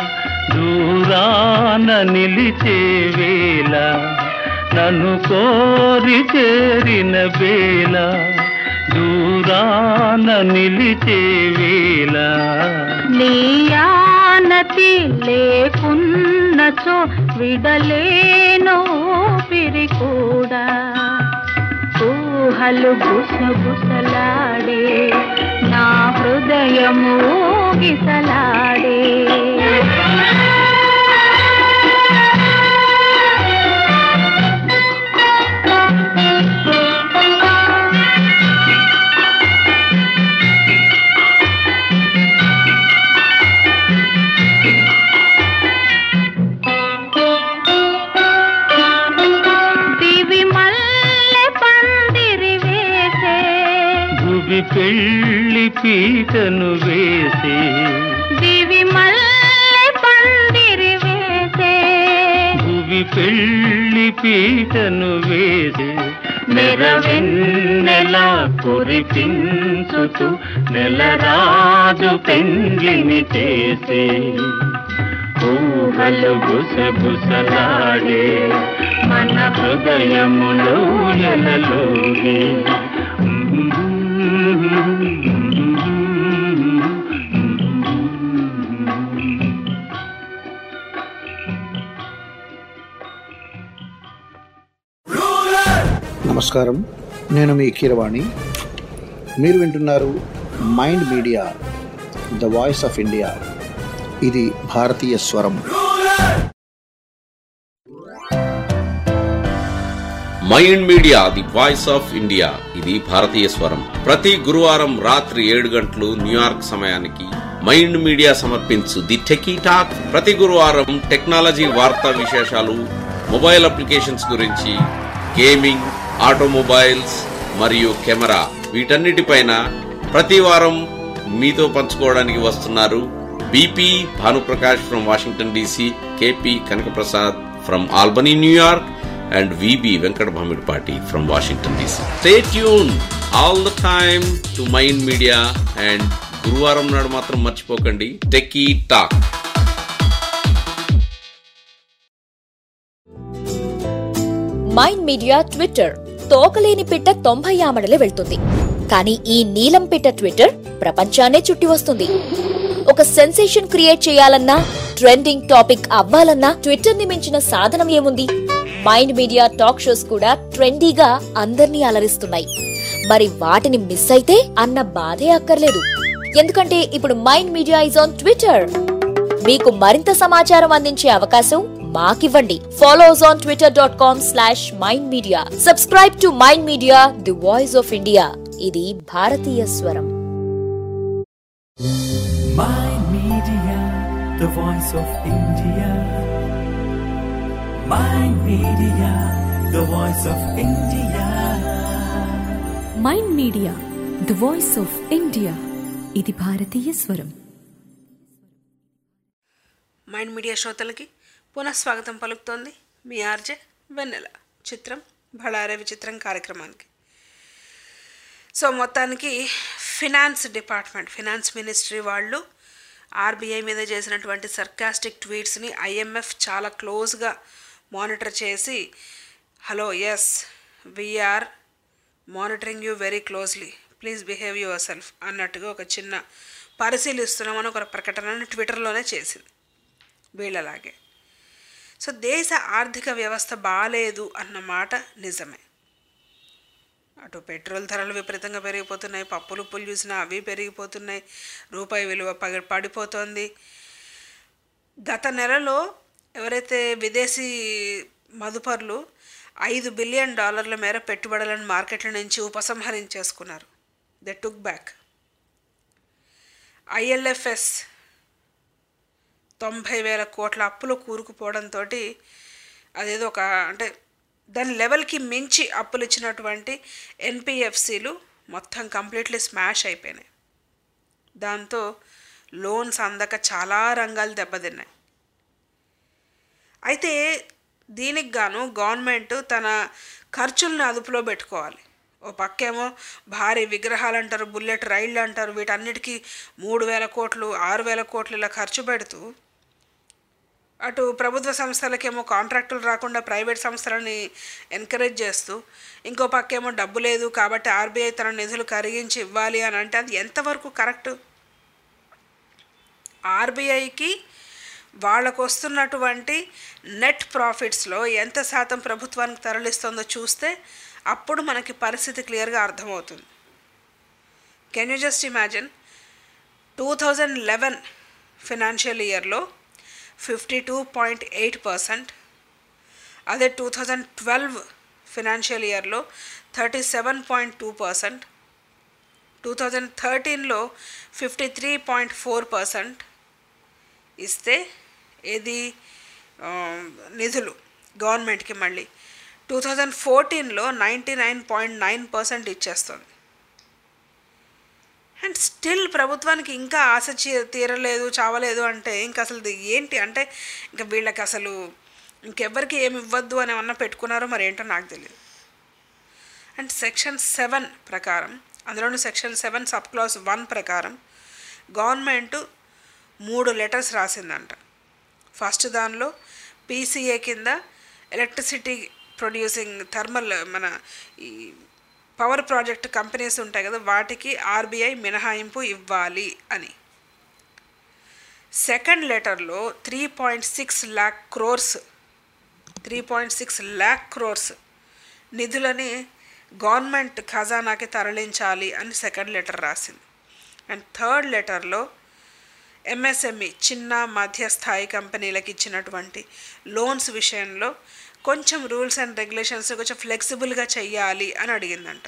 దూరాన నిలిచే వేళ నన్ను కోరి చేరిన వేళ దూరాన నిలిచే వేళ నీయానతి లేకున్నచో విడలేను ఊపిరి కూడా ఊహలు గుసగుసలాడే నా హృదయము ఊగిసలాడే దివి మల్లె పందిరి వేసే భువి పెళ్లి పీటను వేసి దివి మల్లె పందిరి వేసే భువి పెళ్లి పీటను వేసి నెరవెన్నెల కురిపించుతూ నెలరాజు పెండ్లిని చేసి ఊహలు గుసగుసలాడే మన హృదయములో ఎలలోనే నమస్కారం నేను మీ కీరవాణి మీరు వింటున్నారు Mind Media the voice of India ఇది భారతీయ స్వరం Mind media the voice of India ఇది భారతీయ స్వరం ప్రతి గురువారం రాత్రి ఏడు గంటలు న్యూయార్క్ సమయానికి మైండ్ మీడియా సమర్పించు ది టెకీ టాక్ ప్రతి గురువారం టెక్నాలజీ వార్తా విశేషాలు మొబైల్ అప్లికేషన్స్ గురించి గేమింగ్ ఆటోమొబైల్స్ మరియు కెమెరా వీటన్నిటిపైన ప్రతి వారం మీతో పంచుకోవడానికి వస్తున్నారు BP Bhanuprakash from Washington DC KP Kanakaprasad from Albany New York and VB Venkat Bhamidpati from Washington DC. Stay tuned all the time to Mind Media and గురువారం నాడు మాత్రం మర్చిపోకండి techie talk Mind Media Twitter తోకలేని పిట్ట తొంభై ఆమడలే వెళ్తుంది కానీ ఈ నీలం పిట్ట ట్విట్టర్ ప్రపంచాన్నే చుట్టి వస్తుంది ఒక సెన్సేషన్ క్రియేట్ చేయాలన్నా ట్రెండింగ్ టాపిక్ అవ్వాలన్నా ట్విట్టర్ ని మించిన సాధనం ఏముంది మైండ్ మీడియా టాక్ షోస్ కూడా ట్రెండీగా అందర్నీ అలరిస్తున్నాయి మరి వాటిని మిస్ అయితే అన్న బాధే అక్కర్లేదు ఎందుకంటే ఇప్పుడు Mind Media is on Twitter మీకు మరింత సమాచారం అందించే అవకాశం మాకివ్వండి follow us on Twitter dot com slash mind media subscribe to mind media the voice of India ఇది భారతీయ స్వరం Mind Media, the voice of India. Mind Media, the voice of India. Mind Media the voice of India ఇది భారతీయ స్వరం Mind media శ్రోతలకి పునఃస్వాగతం పలుకుతోంది మీ RJ వెన్నెల చిత్రం బళారే విచిత్రం కార్యక్రమానికి సో మొత్తానికి ఫినాన్స్ డిపార్ట్మెంట్ ఫినాన్స్ మినిస్ట్రీ వాళ్ళు ఆర్బీఐ మీద చేసినటువంటి సర్కాస్టిక్ ట్వీట్స్ని ఐఎంఎఫ్ చాలా క్లోజ్గా మానిటర్ చేసి hello yes we're monitoring you very closely please behave yourself అన్నట్టుగా ఒక చిన్న పరిశీలిస్తున్నామని ఒక ప్రకటనను ట్విట్టర్లోనే చేసింది వీళ్ళలాగే సో దేశ ఆర్థిక వ్యవస్థ బాగాలేదు అన్న మాట నిజమే అటు పెట్రోల్ ధరలు విపరీతంగా పెరిగిపోతున్నాయి పప్పులు ఉప్పులు చూసినా అవి పెరిగిపోతున్నాయి రూపాయి విలువ పగ పడిపోతోంది గత నెలలో ఎవరైతే విదేశీ మదుపర్లు ఐదు బిలియన్ డాలర్ల మేర పెట్టుబడులను మార్కెట్ల నుంచి ఉపసంహరించేసుకున్నారు దే టుక్ బ్యాక్ ఐఎల్ఎఫ్ఎస్ తొంభై వేల కోట్ల అప్పులు కూరుకుపోవడంతో అదేదో ఒక అంటే దాని లెవెల్కి మించి అప్పులు ఇచ్చినటువంటి ఎన్పిఎఫ్సిలు మొత్తం కంప్లీట్లీ స్మాష్ అయిపోయినాయి దాంతో లోన్స్ అందక చాలా రంగాలు దెబ్బతిన్నాయి అయితే దీనికి గాను గవర్నమెంట్ తన ఖర్చులను అదుపులో పెట్టుకోవాలి ఓ పక్కేమో భారీ విగ్రహాలు అంటారు బుల్లెట్ రైళ్ళు అంటారు వీటన్నిటికీ మూడు వేల కోట్లు ఆరు వేల కోట్లు ఇలా ఖర్చు పెడుతూ అటు ప్రభుత్వ సంస్థలకేమో కాంట్రాక్టులు రాకుండా ప్రైవేట్ సంస్థలని ఎంకరేజ్ చేస్తూ ఇంకో పక్కేమో డబ్బు లేదు కాబట్టి ఆర్బీఐ తన నిధులు కరిగించి ఇవ్వాలి అని అంటే అది ఎంతవరకు కరెక్ట్ ఆర్బీఐకి వాళ్ళకు వస్తున్నటువంటి నెట్ ప్రాఫిట్స్లో ఎంత శాతం ప్రభుత్వానికి తరలిస్తుందో చూస్తే అప్పుడు మనకి పరిస్థితి క్లియర్గా అర్థమవుతుంది can you just imagine two thousand eleven financial ఇయర్లో fifty two point eight percent అదే టూ థౌజండ్ ట్వెల్వ్ ఫినాన్షియల్ ఇయర్లో thirty seven point two percent two thousand థర్టీన్లో fifty three point four percent ఇస్తే ఏది ఆ, నిధులు గవర్నమెంట్కి మళ్ళీ టూ థౌజండ్ ఫోర్టీన్లో ninety nine point nine percent ఇచ్చేస్తుంది అండ్ స్టిల్ ప్రభుత్వానికి ఇంకా ఆశ చీ- తీరలేదు చావలేదు అంటే ఇంకా అసలు ఇది ఏంటి అంటే ఇంకా వీళ్ళకి అసలు ఇంకెవ్వరికి ఏమి ఇవ్వద్దు అని ఏమన్నా పెట్టుకున్నారో మరి ఏంటో నాకు తెలియదు అండ్ సెక్షన్ సెవెన్ ప్రకారం అందులోని section seven sub clause one ప్రకారం గవర్నమెంట్ మూడు లెటర్స్ రాసిందంట ఫస్ట్ దానిలో పీసీఏ కింద ఎలక్ట్రిసిటీ ప్రొడ్యూసింగ్ థర్మల్ మన ఈ పవర్ ప్రాజెక్ట్ కంపెనీస్ ఉంటాయి కదా వాటికి ఆర్బీఐ మినహాయింపు ఇవ్వాలి అని సెకండ్ లెటర్లో three point six lakh crores three point six lakh crores నిధులని గవర్నమెంట్ ఖజానాకి తరలించాలి అని సెకండ్ లెటర్ రాసింది అండ్ థర్డ్ లెటర్లో ఎంఎస్ఎంఈ చిన్న మధ్య స్థాయి కంపెనీలకు ఇచ్చినటువంటి లోన్స్ విషయంలో కొంచెం రూల్స్ అండ్ రెగ్యులేషన్స్ కొంచెం ఫ్లెక్సిబుల్గా చెయ్యాలి అని అడిగిందంట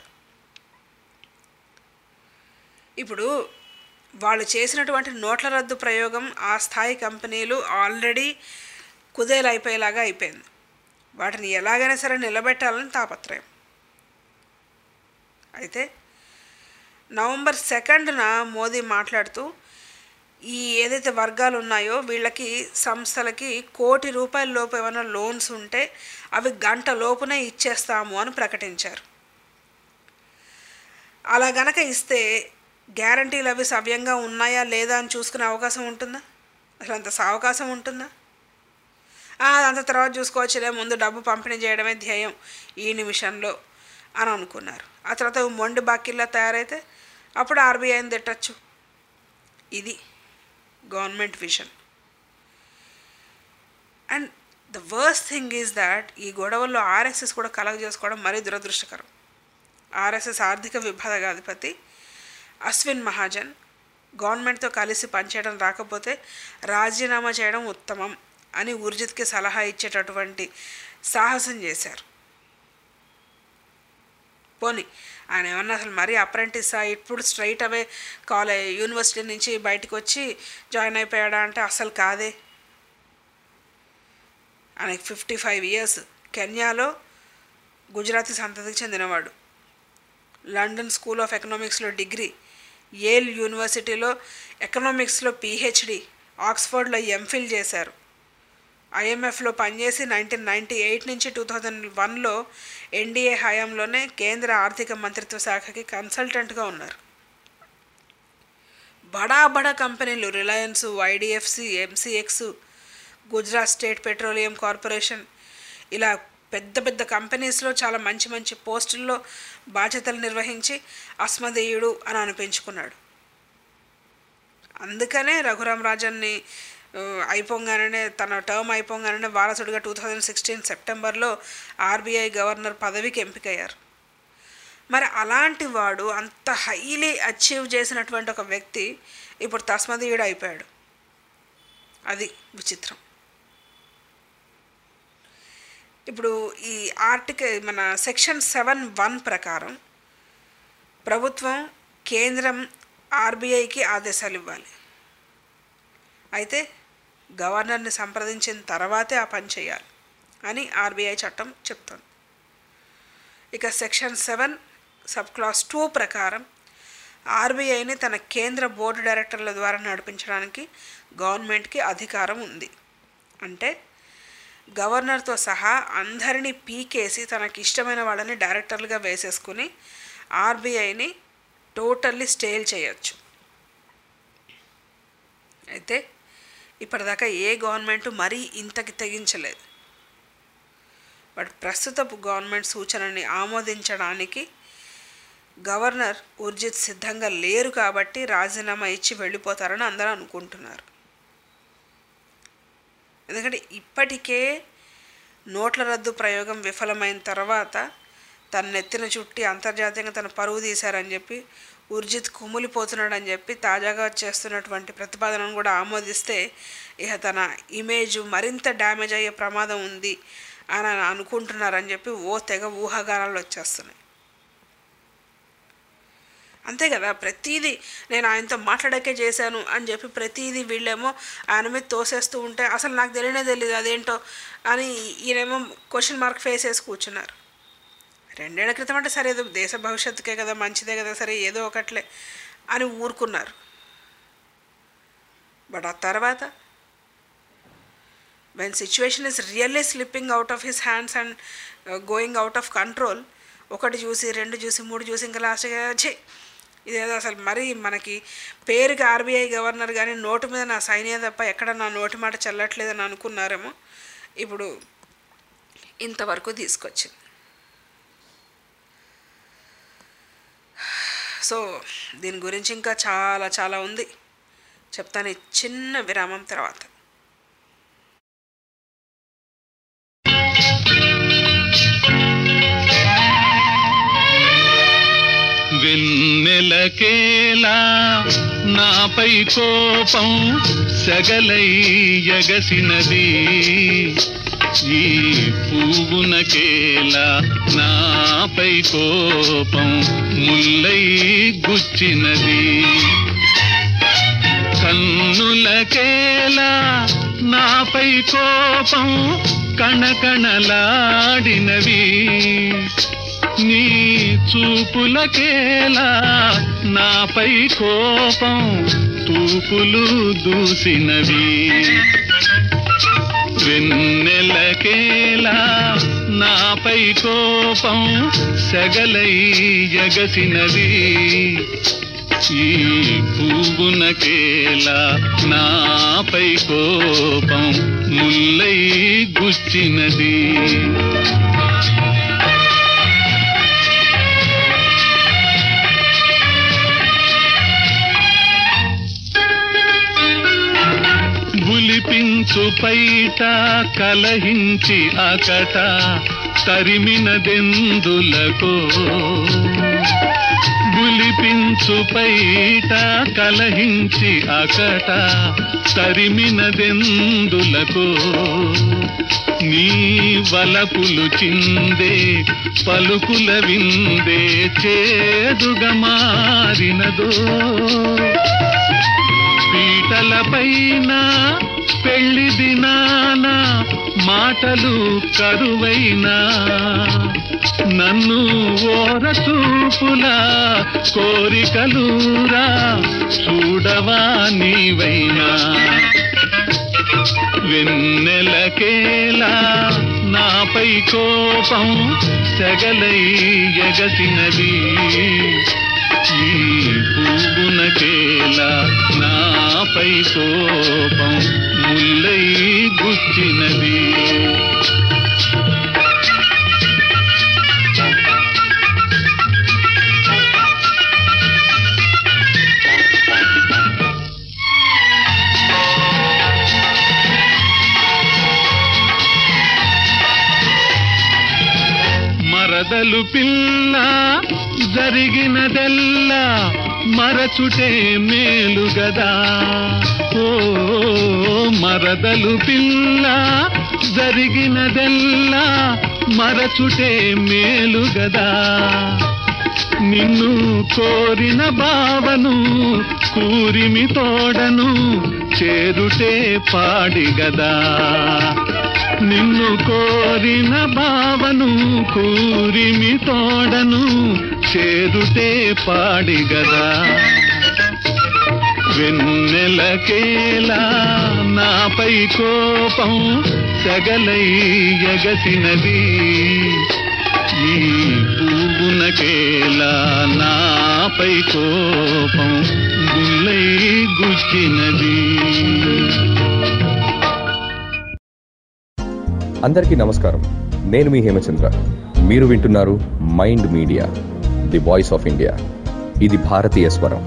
ఇప్పుడు వాళ్ళు చేసినటువంటి నోట్ల రద్దు ప్రయోగం ఆ స్థాయి కంపెనీలు ఆల్రెడీ కుదేలైపోయేలాగా అయిపోయింది వాటిని ఎలాగైనా సరే నిలబెట్టాలని తాపత్రయం అయితే నవంబర్ సెకండ్న మోదీ మాట్లాడుతూ ఈ ఏదైతే వర్గాలు ఉన్నాయో వీళ్ళకి సంస్థలకి కోటి రూపాయల లోపు ఏమైనా లోన్స్ ఉంటే అవి గంట లోపునే ఇచ్చేస్తాము అని ప్రకటించారు అలా గనక ఇస్తే గ్యారంటీలు అవి సవ్యంగా ఉన్నాయా లేదా అని చూసుకునే అవకాశం ఉంటుందా అసలు అంత అవకాశం ఉంటుందా "ఆ, అంత తర్వాత చూసుకోవచ్చులే ముందు డబ్బు పంపిణీ చేయడమే ధ్యేయం ఈ నిమిషంలో అని అనుకున్నారు ఆ తర్వాత మొండి బాకీల్లో తయారైతే అప్పుడు ఆర్బీఐని తిట్టచ్చు ఇది government vision and the worst thing is that ఈ గొడవల్లో ఆర్ఎస్ఎస్ కూడా కలగ చేసుకోవడం మరీ దురదృష్టకరం ఆర్ఎస్ఎస్ ఆర్థిక విభాగాధిపతి అశ్విన్ మహాజన్ గవర్నమెంట్తో కలిసి పనిచేయడం రాకపోతే రాజీనామా చేయడం ఉత్తమం అని ఉర్జిత్కి సలహా ఇచ్చేటటువంటి సాహసం చేశారు పోనీ ఆయన ఏమన్నా అసలు మరీ అప్రెంటిసా ఇప్పుడు స్ట్రైట్ అవే కాలేజ్ యూనివర్సిటీ నుంచి బయటకు వచ్చి జాయిన్ అయిపోయాడా అంటే అసలు కాదే ఆయనకి ఫిఫ్టీ ఫైవ్ ఇయర్స్ కెన్యాలో గుజరాతీ సంతతికి చెందినవాడు లండన్ స్కూల్ ఆఫ్ ఎకనామిక్స్లో డిగ్రీ ఏల్ యూనివర్సిటీలో ఎకనామిక్స్లో పిహెచ్డి ఆక్స్ఫర్డ్లో ఎంఫిల్ చేశారు ఐఎంఎఫ్లో పనిచేసి నైన్టీన్ నైంటీ ఎయిట్ నుంచి టూ థౌజండ్ వన్లో ఎన్డీఏ హయాంలోనే కేంద్ర ఆర్థిక మంత్రిత్వ శాఖకి కన్సల్టెంట్గా ఉన్నారు బడా బడా కంపెనీలు రిలయన్స్ వైడిఎఫ్సి ఎంసీఎక్స్ గుజరాత్ స్టేట్ పెట్రోలియం కార్పొరేషన్ ఇలా పెద్ద పెద్ద కంపెనీస్లో చాలా మంచి మంచి పోస్టుల్లో బాధ్యతలు నిర్వహించి అస్మదేయుడు అని అనిపించుకున్నాడు అందుకనే రఘురామ్ రాజన్ని ఆ, అయిపోగానే తన టర్మ్ అయిపోగానే వారసుడిగా టూ థౌజండ్ సిక్స్టీన్ సెప్టెంబర్లో ఆర్బీఐ గవర్నర్ పదవికి ఎంపికయ్యారు మరి అలాంటి వాడు అంత హైలీ అచీవ్ చేసినటువంటి ఒక వ్యక్తి ఇప్పుడు తస్మదీయుడు అయిపోయాడు అది విచిత్రం ఇప్పుడు ఈ ఆర్టికల్ మన సెక్షన్ సెవెన్ వన్ ప్రకారం ప్రభుత్వం కేంద్రం ఆర్బీఐకి ఆదేశాలు ఇవ్వాలి అయితే గవర్నర్ని సంప్రదించిన తర్వాతే ఆ పని చేయాలి అని ఆర్బీఐ చట్టం చెప్తుంది ఇక section seven sub clause two ప్రకారం ఆర్బీఐని తన కేంద్ర బోర్డు డైరెక్టర్ల ద్వారా నడిపించడానికి గవర్నమెంట్కి అధికారం ఉంది అంటే గవర్నర్తో సహా అందరినీ పీకేసి తనకి ఇష్టమైన వాళ్ళని డైరెక్టర్లుగా వేసేసుకుని ఆర్బీఐని టోటల్లీ స్టేల్ చేయొచ్చు అయితే ఇప్పటిదాకా ఏ గవర్నమెంట్ మరీ ఇంతకి తెగించలేదు బట్ ప్రస్తుతపు గవర్నమెంట్ సూచనని ఆమోదించడానికి గవర్నర్ ఉర్జిత్ సిద్ధంగా లేరు కాబట్టి రాజీనామా ఇచ్చి వెళ్ళిపోతారని అందరూ అనుకుంటున్నారు ఎందుకంటే ఇప్పటికే నోట్ల రద్దు ప్రయోగం విఫలమైన తర్వాత తన నెత్తిన చుట్టి అంతర్జాతీయంగా తన పరువు తీశారని చెప్పి ఉర్జిత్ కుమిలిపోతున్నాడని చెప్పి తాజాగా చేస్తున్నటువంటి ప్రతిపాదనను కూడా ఆమోదిస్తే ఇక తన ఇమేజ్ మరింత డ్యామేజ్ అయ్యే ప్రమాదం ఉంది అని అనుకుంటున్నారని చెప్పి ఓ తెగ ఊహాగానాలు వచ్చేస్తున్నాయి అంతే కదా ప్రతీదీ నేను ఆయనతో మాట్లాడకే చేశాను అని చెప్పి ప్రతీదీ వీళ్ళేమో ఆయన మీద తోసేస్తూ ఉంటే అసలు నాకు తెలియనే తెలియదు అదేంటో అని ఈయనేమో క్వశ్చన్ మార్క్ ఫేస్ వేసి కూర్చున్నారు రెండేళ్ల క్రితం అంటే సరే ఏదో దేశ భవిష్యత్తుకే కదా మంచిదే కదా సరే ఏదో ఒకట్లే అని ఊరుకున్నారు బట్ ఆ తర్వాత when situation is really slipping out of his hands and going out of control ఒకటి చూసి రెండు చూసి మూడు చూసి ఇంకా లాస్ట్గా ఛే ఇదేదో అసలు మరీ మనకి పేరుకి ఆర్బీఐ గవర్నర్ కానీ నోటు మీద నా సైన్యం తప్ప ఎక్కడ నా నోటి మాట చెల్లట్లేదని అనుకున్నారేమో ఇప్పుడు ఇంతవరకు తీసుకొచ్చింది సో దీని గురించి ఇంకా చాలా చాలా ఉంది చెప్తాను ఈ చిన్న విరామం తర్వాత వెన్నెలకేలా నాపై కోపం సగలై ఎగసినది ఈ పువ్వునకేలా నాపై కోపం ముల్లై గుచ్చినది కన్నులకేలా నాపై కోపం కణకణలాడినవి నీ చూపులకేలా నాపై కోపం తూపులు దూసినవి వెన్నెలకేలా నాపై కోపం సెగలై ఎగసినది ఈ పువ్వునకేలా నాపై కోపం ముల్లై గుచ్చినది గులిపించు పైట కలహించి అకట తరిమినదెందులకో బులిపించు పైట కలహించి అకట తరిమినదెందులకో నీ వలపులు చిందే పలుకుల విందే చేదుగా మారినదో పీటల పైన పెళ్లి దినాన మాటలు కరువైనా నన్ను ఓర చూపులా కోరికలురా చూడవా నీవైనా వెన్నెలకేలా నాపై కోపం సెగలై ఎగసినది ఈ పువ్వునకేలా నాపై కోపం ముల్లై గుచ్చినది మరదలు పిల్ల జరిగినదెల్లా మరచుటే మేలు గదా ఓ మరదలు పిల్ల జరిగినదెల్లా మరచుటే మేలు గదా నిన్ను కోరిన బావను కూరిమి తోడను చేరుటే పాడిగదా నిన్ను కోరిన బావను కూరిమి తోడను చేరుటే పాడిగదా వెన్నెలకేలా నాపై కోపం సగలై ఎగసినది ఈ పువ్వునకేలా నాపై కోపం గుల్లై గుచ్చినది అందరికీ నమస్కారం నేను మీ హేమచంద్ర మీరు వింటున్నారు Mind media the voice of India ఇది భారతీయ స్వరం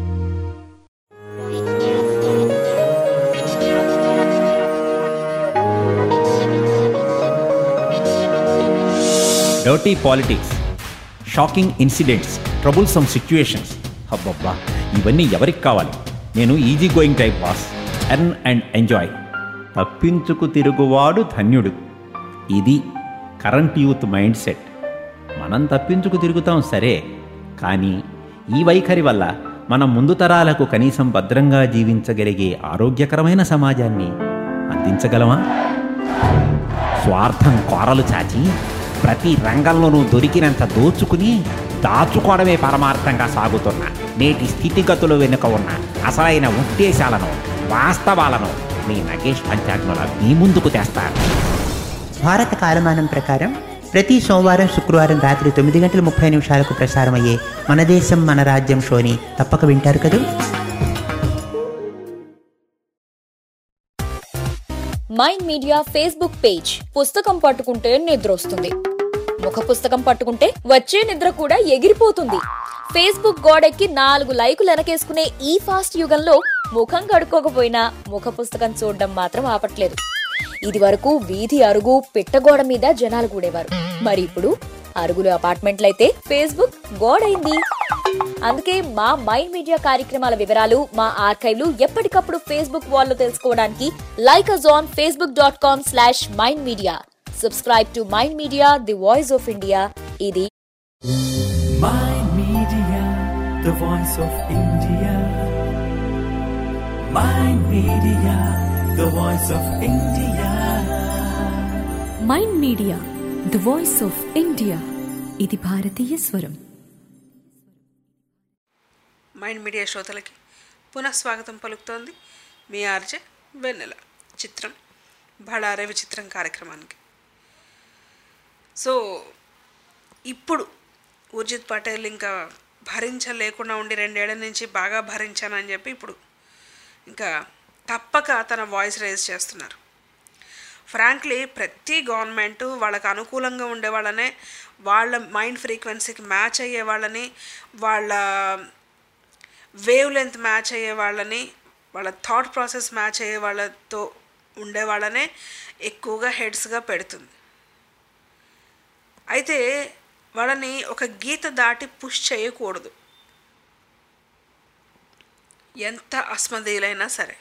dirty politics shocking incidents troublesome situations అబ్బబ్బా ఇవన్నీ ఎవరికి కావాలి నేను easy going type boss earn and enjoy తప్పించుకు తిరుగువాడు ధన్యుడు ఇది కరెంట్ యూత్ మైండ్ సెట్ మనం తప్పించుకు తిరుగుతాం సరే కానీ ఈ వైఖరి వల్ల మనం ముందు తరాలకు కనీసం భద్రంగా జీవించగలిగే ఆరోగ్యకరమైన సమాజాన్ని అందించగలమా స్వార్థం కోరలు చాచి ప్రతి రంగంలోనూ దొరికినంత దోచుకుని దాచుకోవడమే పరమార్థంగా సాగుతున్న నేటి స్థితిగతుల వెనుక ఉన్న అసలైన ఉద్దేశాలను వాస్తవాలను మీ నగేష్ పంచాగ్నుల మీ ముందుకు తెస్తారు భారత కాలమానం ప్రకారం ప్రతి సోమవారం శుక్రవారం రాత్రి తొమ్మిది గంటల ముప్పై నిమిషాలకు ప్రసారమయ్యే మన దేశం మన రాజ్యం షోని తప్పక వింటారు కదూ మైండ్ మీడియా ఫేస్బుక్ పేజ్ పుస్తకం పట్టుకుంటే నిద్ర వస్తుంది ముఖ పుస్తకం పట్టుకుంటే వచ్చే నిద్ర కూడా ఎగిరిపోతుంది ఫేస్బుక్ గోడెక్కి నాలుగు లైకులు వెనకేసుకునే ఈ ఫాస్ట్ యుగంలో ముఖం కడుక్కోకపోయినా ముఖ పుస్తకం చూడడం మాత్రం ఆపట్లేదు ఇది వరకు వీధి అరుగు పిట్టగోడ మీద జనాలు కూడేవారు మరి ఇప్పుడు అరుగులు అపార్ట్మెంట్లయితే ఫేస్బుక్ గోడైంది అందుకే మా మైండ్ మీడియా కార్యక్రమాల వివరాలు మా ఆర్కైవ్లు ఎప్పటికప్పుడు ఫేస్బుక్ వాల్లో తెలుసుకోవడానికి like us on Facebook dot com slash mind media subscribe to mind media the voice of India ఇది Mind Media, the voice of India. Mind Media, the voice of India. Mind media the voice of India ఇది భారతీయ స్వరం Mind media శ్రోతలకి పునఃస్వాగతం పలుకుతోంది మీ RJ వెన్నెల చిత్రం బళారే విచిత్రం కార్యక్రమానికి సో ఇప్పుడు ఉర్జిత్ పటేల్ ఇంకా భరించలేకుండా ఉండి రెండేళ్ల నుంచి బాగా భరించానని చెప్పి ఇప్పుడు ఇంకా తప్పక తన వాయిస్ రైజ్ చేస్తున్నారు ఫ్రాంక్లీ ప్రతి గవర్నమెంట్ వాళ్ళకు అనుకూలంగా ఉండే వాళ్ళనే వాళ్ళ మైండ్ ఫ్రీక్వెన్సీకి మ్యాచ్ అయ్యే వాళ్ళని వాళ్ళ వేవ్ లెంత్ మ్యాచ్ అయ్యే వాళ్ళని వాళ్ళ థాట్ ప్రాసెస్ మ్యాచ్ అయ్యే వాళ్ళతో ఉండే వాళ్ళనే ఎక్కువగా హెడ్స్గా పెడుతుంది అయితే వాళ్ళని ఒక గీత దాటి పుష్ చేయకూడదు ఎంత అస్మదీయులైనా సరే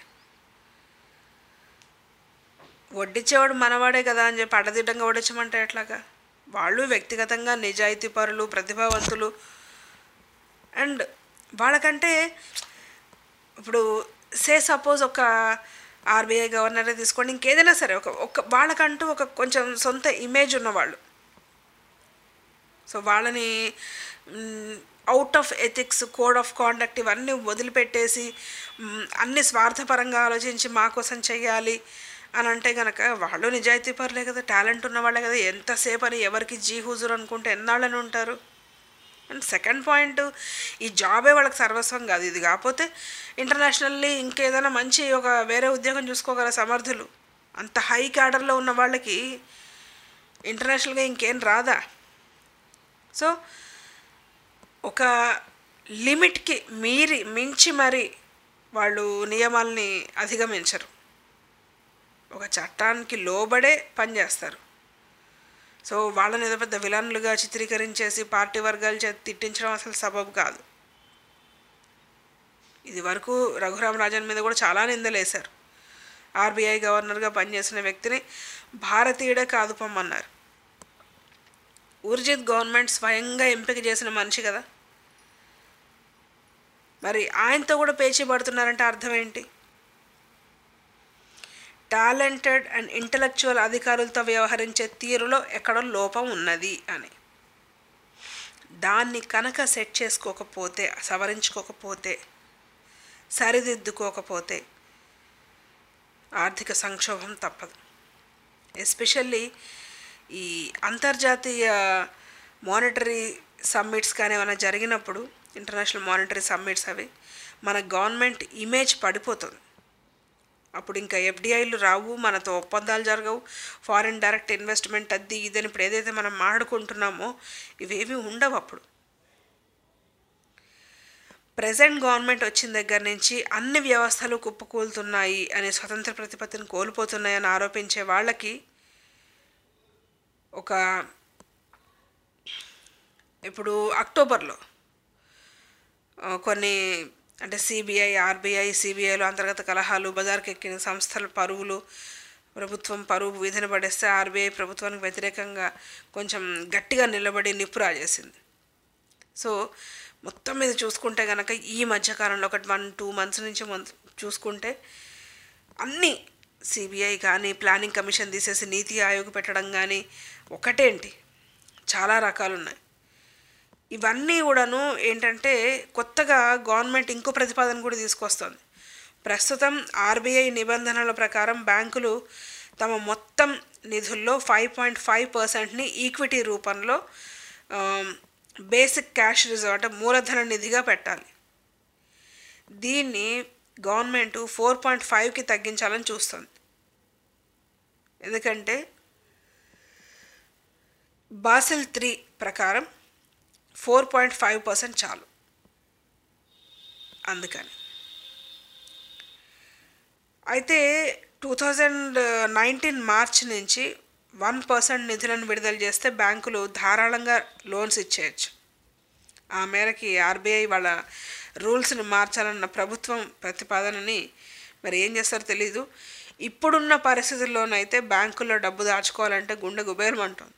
వడ్డించేవాడు మనవాడే కదా అని చెప్పి అడ్డదిడ్డంగా వడ్డించమంటే ఎట్లాగా వాళ్ళు వ్యక్తిగతంగా నిజాయితీ పరులు ప్రతిభావంతులు అండ్ వాళ్ళకంటే ఇప్పుడు సే సపోజ్ ఒక ఆర్బీఐ గవర్నరే తీసుకోండి ఇంకేదైనా సరే ఒక ఒక వాళ్ళకంటూ ఒక కొంచెం సొంత ఇమేజ్ ఉన్నవాళ్ళు సో వాళ్ళని out of ethics code of conduct ఇవన్నీ వదిలిపెట్టేసి మ్, అన్ని స్వార్థపరంగా ఆలోచించి మా కోసం చెయ్యాలి అని అంటే కనుక వాళ్ళు నిజాయితీ పరులే కదా టాలెంట్ ఉన్న వాళ్ళే కదా ఎంతసేపు అని ఎవరికి జీ హుజూర్ అనుకుంటే ఎన్నాళ్ళని ఉంటారు అండ్ సెకండ్ పాయింట్ ఈ జాబే వాళ్ళకి సర్వస్వం కాదు ఇది కాకపోతే ఇంటర్నేషనల్లీ ఇంకేదైనా మంచి ఒక వేరే ఉద్యోగం చూసుకోగల సమర్థులు అంత హై క్యాడర్లో ఉన్న వాళ్ళకి ఇంటర్నేషనల్గా ఇంకేం రాదా సో ఒక లిమిట్కి మీరి మించి మరి వాళ్ళు నియమాల్ని అధిగమించరు ఒక చట్టానికి లోబడే పనిచేస్తారు సో వాళ్ళని ఏదో పెద్ద విలన్లుగా చిత్రీకరించేసి పార్టీ వర్గాలు చేత తిట్టించడం అసలు సబబు కాదు ఇది వరకు రఘురామ రాజన్ మీద కూడా చాలా నిందలేశారు ఆర్బీఐ గవర్నర్గా పనిచేసిన వ్యక్తిని భారతీయుడే కాదు పొమ్మన్నారు ఊర్జిత్ గవర్నమెంట్ స్వయంగా ఎంపిక చేసిన మనిషి కదా మరి ఆయనతో కూడా పేచీ పడుతున్నారంటే అర్థం ఏంటి టాలెంటెడ్ అండ్ ఇంటలెక్చువల్ అధికారులతో వ్యవహరించే తీరులో ఎక్కడో లోపం ఉన్నది అని దాన్ని కనుక సెట్ చేసుకోకపోతే సవరించుకోకపోతే సరిదిద్దుకోకపోతే ఆర్థిక సంక్షోభం తప్పదు ఎస్పెషల్లీ ఈ అంతర్జాతీయ మానిటరీ సమ్మిట్స్ కానీ ఏమైనా జరిగినప్పుడు ఇంటర్నేషనల్ మానిటరీ సమ్మిట్స్ అవి మన గవర్నమెంట్ ఇమేజ్ పడిపోతుంది అప్పుడు ఇంకా ఎఫ్డిఐలు రావు మనతో ఒప్పందాలు జరగవు ఫారిన్ డైరెక్ట్ ఇన్వెస్ట్మెంట్ అది ఇదని ఇప్పుడు ఏదైతే మనం మాట్లాడుకుంటున్నామో ఇవేమీ ఉండవు అప్పుడు ప్రజెంట్ గవర్నమెంట్ వచ్చిన దగ్గర నుంచి అన్ని వ్యవస్థలు కుప్పకూలుతున్నాయి అనే స్వతంత్ర ప్రతిపత్తిని కోల్పోతున్నాయని ఆరోపించే వాళ్ళకి ఒక ఇప్పుడు అక్టోబర్లో ఆ, కొన్ని అంటే సిబిఐ ఆర్బీఐ సిబిఐలు అంతర్గత కలహాలు బజార్కి ఎక్కిన సంస్థల పరువులు ప్రభుత్వం పరువు విధిన పడేస్తే ఆర్బీఐ ప్రభుత్వానికి వ్యతిరేకంగా కొంచెం గట్టిగా నిలబడి నిప్పు రాజేసింది సో మొత్తం మీద చూసుకుంటే కనుక ఈ మధ్యకాలంలో ఒక వన్ టూ మంత్స్ నుంచి మొన్- చూసుకుంటే అన్నీ సిబిఐ కానీ ప్లానింగ్ కమిషన్ తీసేసి నీతి ఆయోగ్ పెట్టడం కానీ ఒకటేంటి చాలా రకాలు ఉన్నాయి ఇవన్నీ కూడాను ఏంటంటే కొత్తగా గవర్నమెంట్ ఇంకో ప్రతిపాదన కూడా తీసుకొస్తుంది ప్రస్తుతం ఆర్బీఐ నిబంధనల ప్రకారం బ్యాంకులు తమ మొత్తం నిధుల్లో ఫైవ్ పాయింట్ ఫైవ్ పర్సెంట్ని ఈక్విటీ రూపంలో బేసిక్ క్యాష్ రిజర్వ్ అంటే మూలధన నిధిగా పెట్టాలి దీన్ని గవర్నమెంట్ ఫోర్ పాయింట్ ఫైవ్కి తగ్గించాలని చూస్తుంది ఎందుకంటే బాసిల్ త్రీ ప్రకారం ఫోర్ పాయింట్ ఫైవ్ పర్సెంట్ చాలు అందుకని అయితే టూ థౌజండ్ నైన్టీన్ మార్చ్ నుంచి వన్ పర్సెంట్ నిధులను విడుదల చేస్తే బ్యాంకులు ధారాళంగా లోన్స్ ఇచ్చేయచ్చు ఆ మేరకి ఆర్బీఐ వాళ్ళ రూల్స్ని మార్చాలన్న ప్రభుత్వం ప్రతిపాదనని మరి ఏం చేస్తారో తెలీదు ఇప్పుడున్న పరిస్థితుల్లోనైతే బ్యాంకుల్లో డబ్బు దాచుకోవాలంటే గుండె గుబేరమంటుంది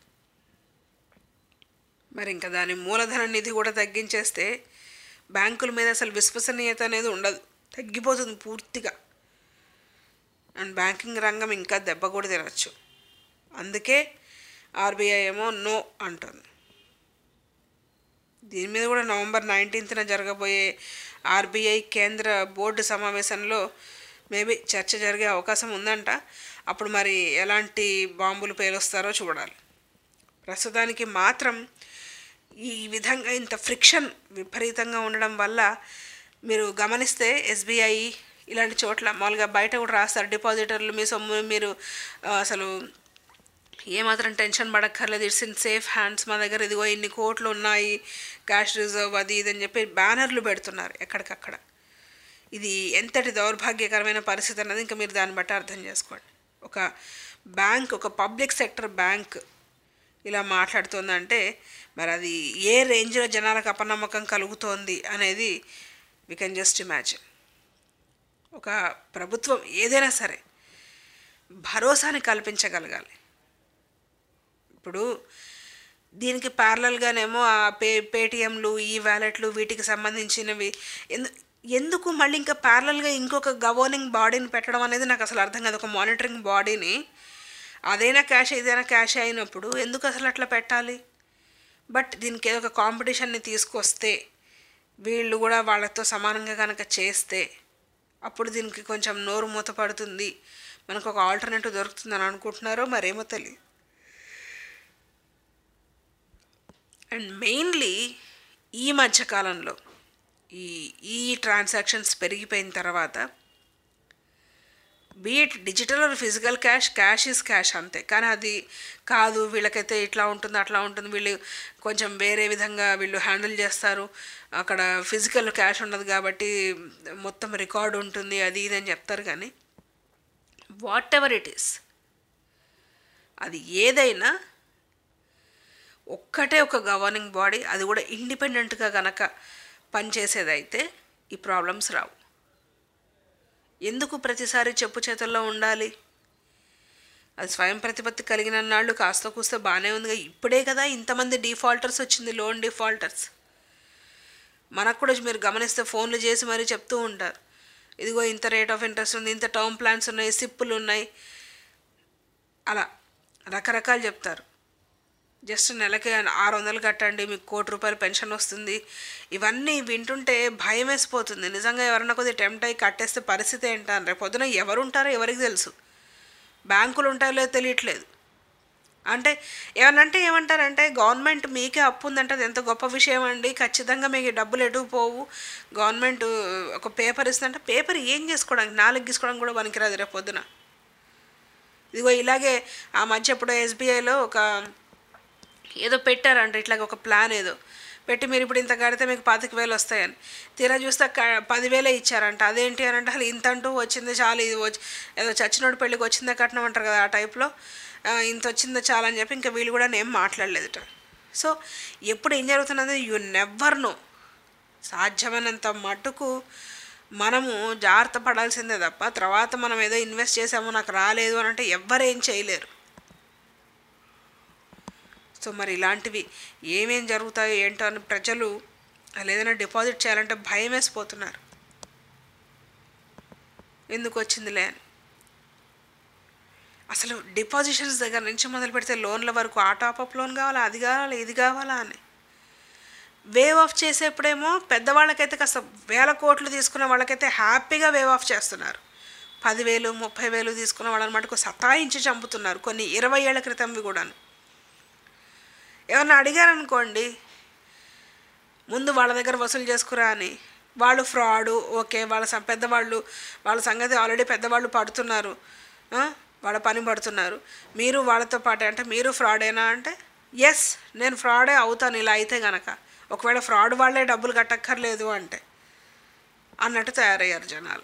మరి ఇంకా దాని మూలధన నిధి కూడా తగ్గించేస్తే బ్యాంకుల మీద అసలు విశ్వసనీయత అనేది ఉండదు తగ్గిపోతుంది పూర్తిగా అండ్ బ్యాంకింగ్ రంగం ఇంకా దెబ్బ కూడా తినచ్చు అందుకే ఆర్బీఐ ఏమో నో అంటుంది దీని మీద కూడా నవంబర్ నైన్టీన్త్న జరగబోయే ఆర్బీఐ కేంద్ర బోర్డు సమావేశంలో మేబీ చర్చ జరిగే అవకాశం ఉందంట అప్పుడు మరి ఎలాంటి బాంబులు పేలుస్తారో చూడాలి ప్రస్తుతానికి మాత్రం ఈ విధంగా ఇంత ఫ్రిక్షన్ విపరీతంగా ఉండడం వల్ల మీరు గమనిస్తే ఎస్బీఐ ఇలాంటి చోట్ల మామూలుగా బయట కూడా రాస్తారు డిపాజిటర్లు మీ సొమ్ము మీరు ఆ, అసలు ఏమాత్రం టెన్షన్ పడక్కర్లేదు ఇట్స్ ఇన్ సేఫ్ హ్యాండ్స్ మా దగ్గర ఇదిగో ఇన్ని కోట్లు ఉన్నాయి క్యాష్ రిజర్వ్ అది ఇది అని చెప్పి బ్యానర్లు పెడుతున్నారు ఎక్కడికక్కడ ఇది ఎంతటి దౌర్భాగ్యకరమైన పరిస్థితి అన్నది ఇంకా మీరు దాన్ని బట్టి అర్థం చేసుకోండి ఒక బ్యాంక్ ఒక పబ్లిక్ సెక్టర్ బ్యాంక్ ఇలా మాట్లాడుతుందంటే మరి అది ఏ రేంజ్లో జనాలకు అపనమ్మకం కలుగుతోంది అనేది వి కెన్ జస్ట్ ఇమాజిన్ ఒక ప్రభుత్వం ఏదైనా సరే భరోసాని కల్పించగలగాలి ఇప్పుడు దీనికి ప్యారలల్గానేమో ఆ పే పేటిఎంలు ఈ వ్యాలెట్లు వీటికి సంబంధించినవి ఎందు ఎందుకు మళ్ళీ ఇంకా ప్యారలల్గా ఇంకొక గవర్నింగ్ బాడీని పెట్టడం అనేది నాకు అసలు అర్థం కాదు ఒక మానిటరింగ్ బాడీని అదైనా క్యాష్ ఏదైనా క్యాష్ అయినప్పుడు ఎందుకు అసలు అట్లా పెట్టాలి బట్ దీనికి ఏదో ఒక కాంపిటీషన్ని తీసుకొస్తే వీళ్ళు కూడా వాళ్ళతో సమానంగా కనుక చేస్తే అప్పుడు దీనికి కొంచెం నోరు మూత పడుతుంది మనకు ఒక ఆల్టర్నేటివ్ దొరుకుతుందని అనుకుంటున్నారో మరేమో తెలియదు అండ్ మెయిన్లీ ఈ మధ్యకాలంలో ఈ ఈ ట్రాన్సాక్షన్స్ పెరిగిపోయిన తర్వాత be it digital or physical cash cash is cash అంతే కానీ అది కాదు వీళ్ళకైతే ఇట్లా ఉంటుంది అట్లా ఉంటుంది వీళ్ళు కొంచెం వేరే విధంగా వీళ్ళు హ్యాండిల్ చేస్తారు అక్కడ ఫిజికల్ క్యాష్ ఉండదు కాబట్టి మొత్తం రికార్డ్ ఉంటుంది అది ఇది అని చెప్తారు కానీ వాట్ ఎవర్ ఇట్ ఈస్ అది ఏదైనా ఒక్కటే ఒక గవర్నింగ్ బాడీ అది కూడా ఇండిపెండెంట్గా గనక పనిచేసేదైతే ఈ ప్రాబ్లమ్స్ రావు ఎందుకు ప్రతిసారి చెప్పు చేతుల్లో ఉండాలి అది స్వయం ప్రతిపత్తి కలిగిన నాళ్ళు కాస్త కూస్త బాగానే ఉందిగా ఇప్పుడే కదా ఇంతమంది డిఫాల్టర్స్ వచ్చింది లోన్ డిఫాల్టర్స్ మనకు కూడా మీరు గమనిస్తే ఫోన్లు చేసి మరీ చెప్తూ ఉంటారు ఇదిగో ఇంత రేట్ ఆఫ్ ఇంట్రెస్ట్ ఉంది ఇంత టర్మ్ ప్లాన్స్ ఉన్నాయి సిప్పులు ఉన్నాయి అలా రకరకాలు చెప్తారు జస్ట్ నెలకి ఆరు వందలు కట్టండి మీకు కోటి రూపాయలు పెన్షన్ వస్తుంది ఇవన్నీ వింటుంటే భయం వేసిపోతుంది నిజంగా ఎవరన్నా కొద్దిగా టెంప్ట్ అయ్యి కట్టేస్తే పరిస్థితి ఏంటని రేపు పొద్దున ఎవరు ఉంటారో ఎవరికి తెలుసు బ్యాంకులు ఉంటాయో లేదో తెలియట్లేదు అంటే ఏమనంటే ఏమంటారంటే గవర్నమెంట్ మీకే అప్పు ఉందంటే అది ఎంత గొప్ప విషయం అండి ఖచ్చితంగా మీకు డబ్బులు ఎటు పోవు గవర్నమెంట్ ఒక పేపర్ ఇస్తుందంటే పేపర్ ఏం చేసుకోవడానికి నాలుగు గీసుకోవడానికి కూడా పనికిరాదు రేపు పొద్దున ఇదిగో ఇలాగే ఆ మధ్య ఎప్పుడో ఎస్బీఐలో ఒక ఏదో పెట్టారంట ఇట్లాగ ఒక ప్లాన్ ఏదో పెట్టి మీరు ఇప్పుడు ఇంత కడితే మీకు పాతిక వేలు వస్తాయని తీరా చూస్తే క- పదివేలే ఇచ్చారంట అదేంటి అని అంటే అసలు ఇంత అంటూ వచ్చింది చాలు ఇది వచ్చి ఏదో చచ్చినోడు పెళ్ళికి వచ్చిందే కట్నం అంటారు కదా ఆ టైప్లో ఆ, ఇంత వచ్చిందో చాలా అని చెప్పి ఇంకా వీళ్ళు కూడా ఏం మాట్లాడలేదుట సో ఎప్పుడు ఏం జరుగుతున్నది యు నెవర్ నో సాధ్యమైనంత మటుకు మనము జాగ్రత్త పడాల్సిందే తప్ప తర్వాత మనం ఏదో ఇన్వెస్ట్ చేసాము నాకు రాలేదు అని అంటే ఎవ్వరేం చేయలేరు సో మరి ఇలాంటివి ఏమేం జరుగుతాయో ఏంటో అని ప్రజలు అలా ఏదైనా డిపాజిట్ చేయాలంటే భయం వేసిపోతున్నారు ఎందుకు వచ్చిందిలే అని అసలు డిపాజిషన్స్ దగ్గర నుంచి మొదలు పెడితే లోన్ల వరకు ఆ టాపప్ లోన్ కావాలా అది కావాలా ఇది కావాలా అని వేవ్ ఆఫ్ చేసేప్పుడేమో పెద్దవాళ్ళకైతే కాస్త వేల కోట్లు తీసుకున్న వాళ్ళకైతే హ్యాపీగా వేవ్ ఆఫ్ చేస్తున్నారు పదివేలు ముప్పై వేలు తీసుకున్న వాళ్ళని మటుకు సతాయించి చంపుతున్నారు కొన్ని ఇరవై ఏళ్ల క్రితంవి కూడాను ఏమన్నా అడిగారనుకోండి ముందు వాళ్ళ దగ్గర వసూలు చేసుకురా అని వాళ్ళు ఫ్రాడు ఓకే వాళ్ళ సం- పెద్దవాళ్ళు వాళ్ళ సంగతి ఆల్రెడీ పెద్దవాళ్ళు పడుతున్నారు ఆ? వాళ్ళ పని పడుతున్నారు మీరు వాళ్ళతో పాటే అంటే మీరు ఫ్రాడేనా అంటే ఎస్ నేను ఫ్రాడే అవుతాను ఇలా అయితే గనక ఒకవేళ ఫ్రాడ్ వాళ్ళే డబ్బులు కట్టక్కర్లేదు అంటే అన్నట్టు తయారయ్యారు జనాలు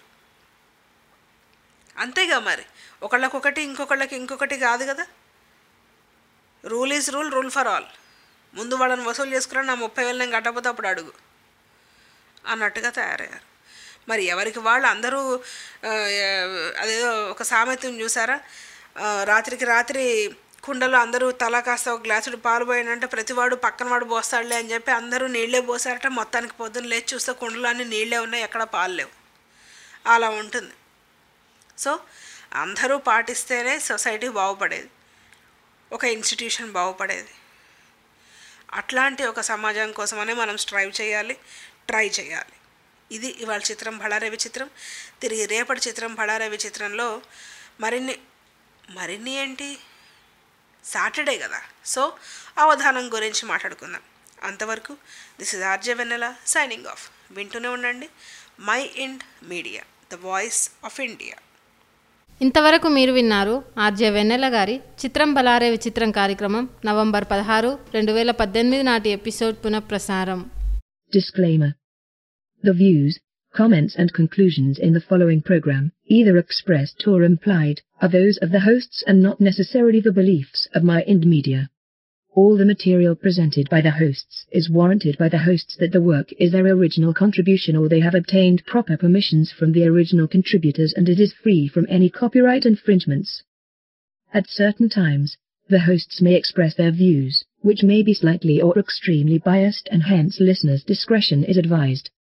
అంతేగా మరి ఒకళ్ళకొకటి ఇంకొకళ్ళకి ఇంకొకటి కాదు కదా rule is rule rule for all ముందు వాళ్ళని వసూలు చేసుకురా నా ముప్పై వేలు నేను కట్టకపోతే అప్పుడు అడుగు అన్నట్టుగా తయారయ్యారు మరి ఎవరికి వాళ్ళు అందరూ ఆ, అదేదో ఒక సామెతను చూసారా ఆ, రాత్రికి రాత్రి కుండలో అందరూ తలా కాస్త ఒక గ్లాసుడు పాలు పోయినంటే ప్రతివాడు పక్కన వాడు పోస్తాడులే అని చెప్పి అందరూ నీళ్ళే పోసారట మొత్తానికి పొద్దున్న లేచి చూస్తే కుండలో అన్ని నీళ్ళే ఉన్నాయి ఎక్కడ పాలు లేవు అలా ఉంటుంది సో అందరూ పాటిస్తేనే సొసైటీ బాగుపడేది ఒక ఇన్స్టిట్యూషన్ బాగుపడేది అట్లాంటి ఒక సమాజం కోసమనే మనం స్ట్రైవ్ చేయాలి ట్రై చేయాలి ఇది ఇవాళ చిత్రం బళారవి చిత్రం తిరిగి రేపటి చిత్రం బళారవి చిత్రంలో మరిన్ని మరిన్ని ఏంటి సాటర్డే కదా సో అవధానం గురించి మాట్లాడుకుందాం అంతవరకు this is RJ Vennela signing off వింటూనే ఉండండి mind media the voice of India ఇంతవరకు మీరు విన్నారు ఆర్జే వెన్నెల గారి చిత్రం బలారే విచిత్రం కార్యక్రమం నవంబర్ పదహారు రెండు వేల పద్దెనిమిది నాటి ఎపిసోడ్ పునఃప్రసారం Disclaimer. The views, comments and conclusions in the following program, either expressed or implied, are those of the hosts and not necessarily the beliefs of My Ind Media. All the material presented by the hosts is warranted by the hosts that the work is their original contribution or they have obtained proper permissions from the original contributors and it is free from any copyright infringements. At certain times, the hosts may express their views, which may be slightly or extremely biased and hence listeners' discretion is advised.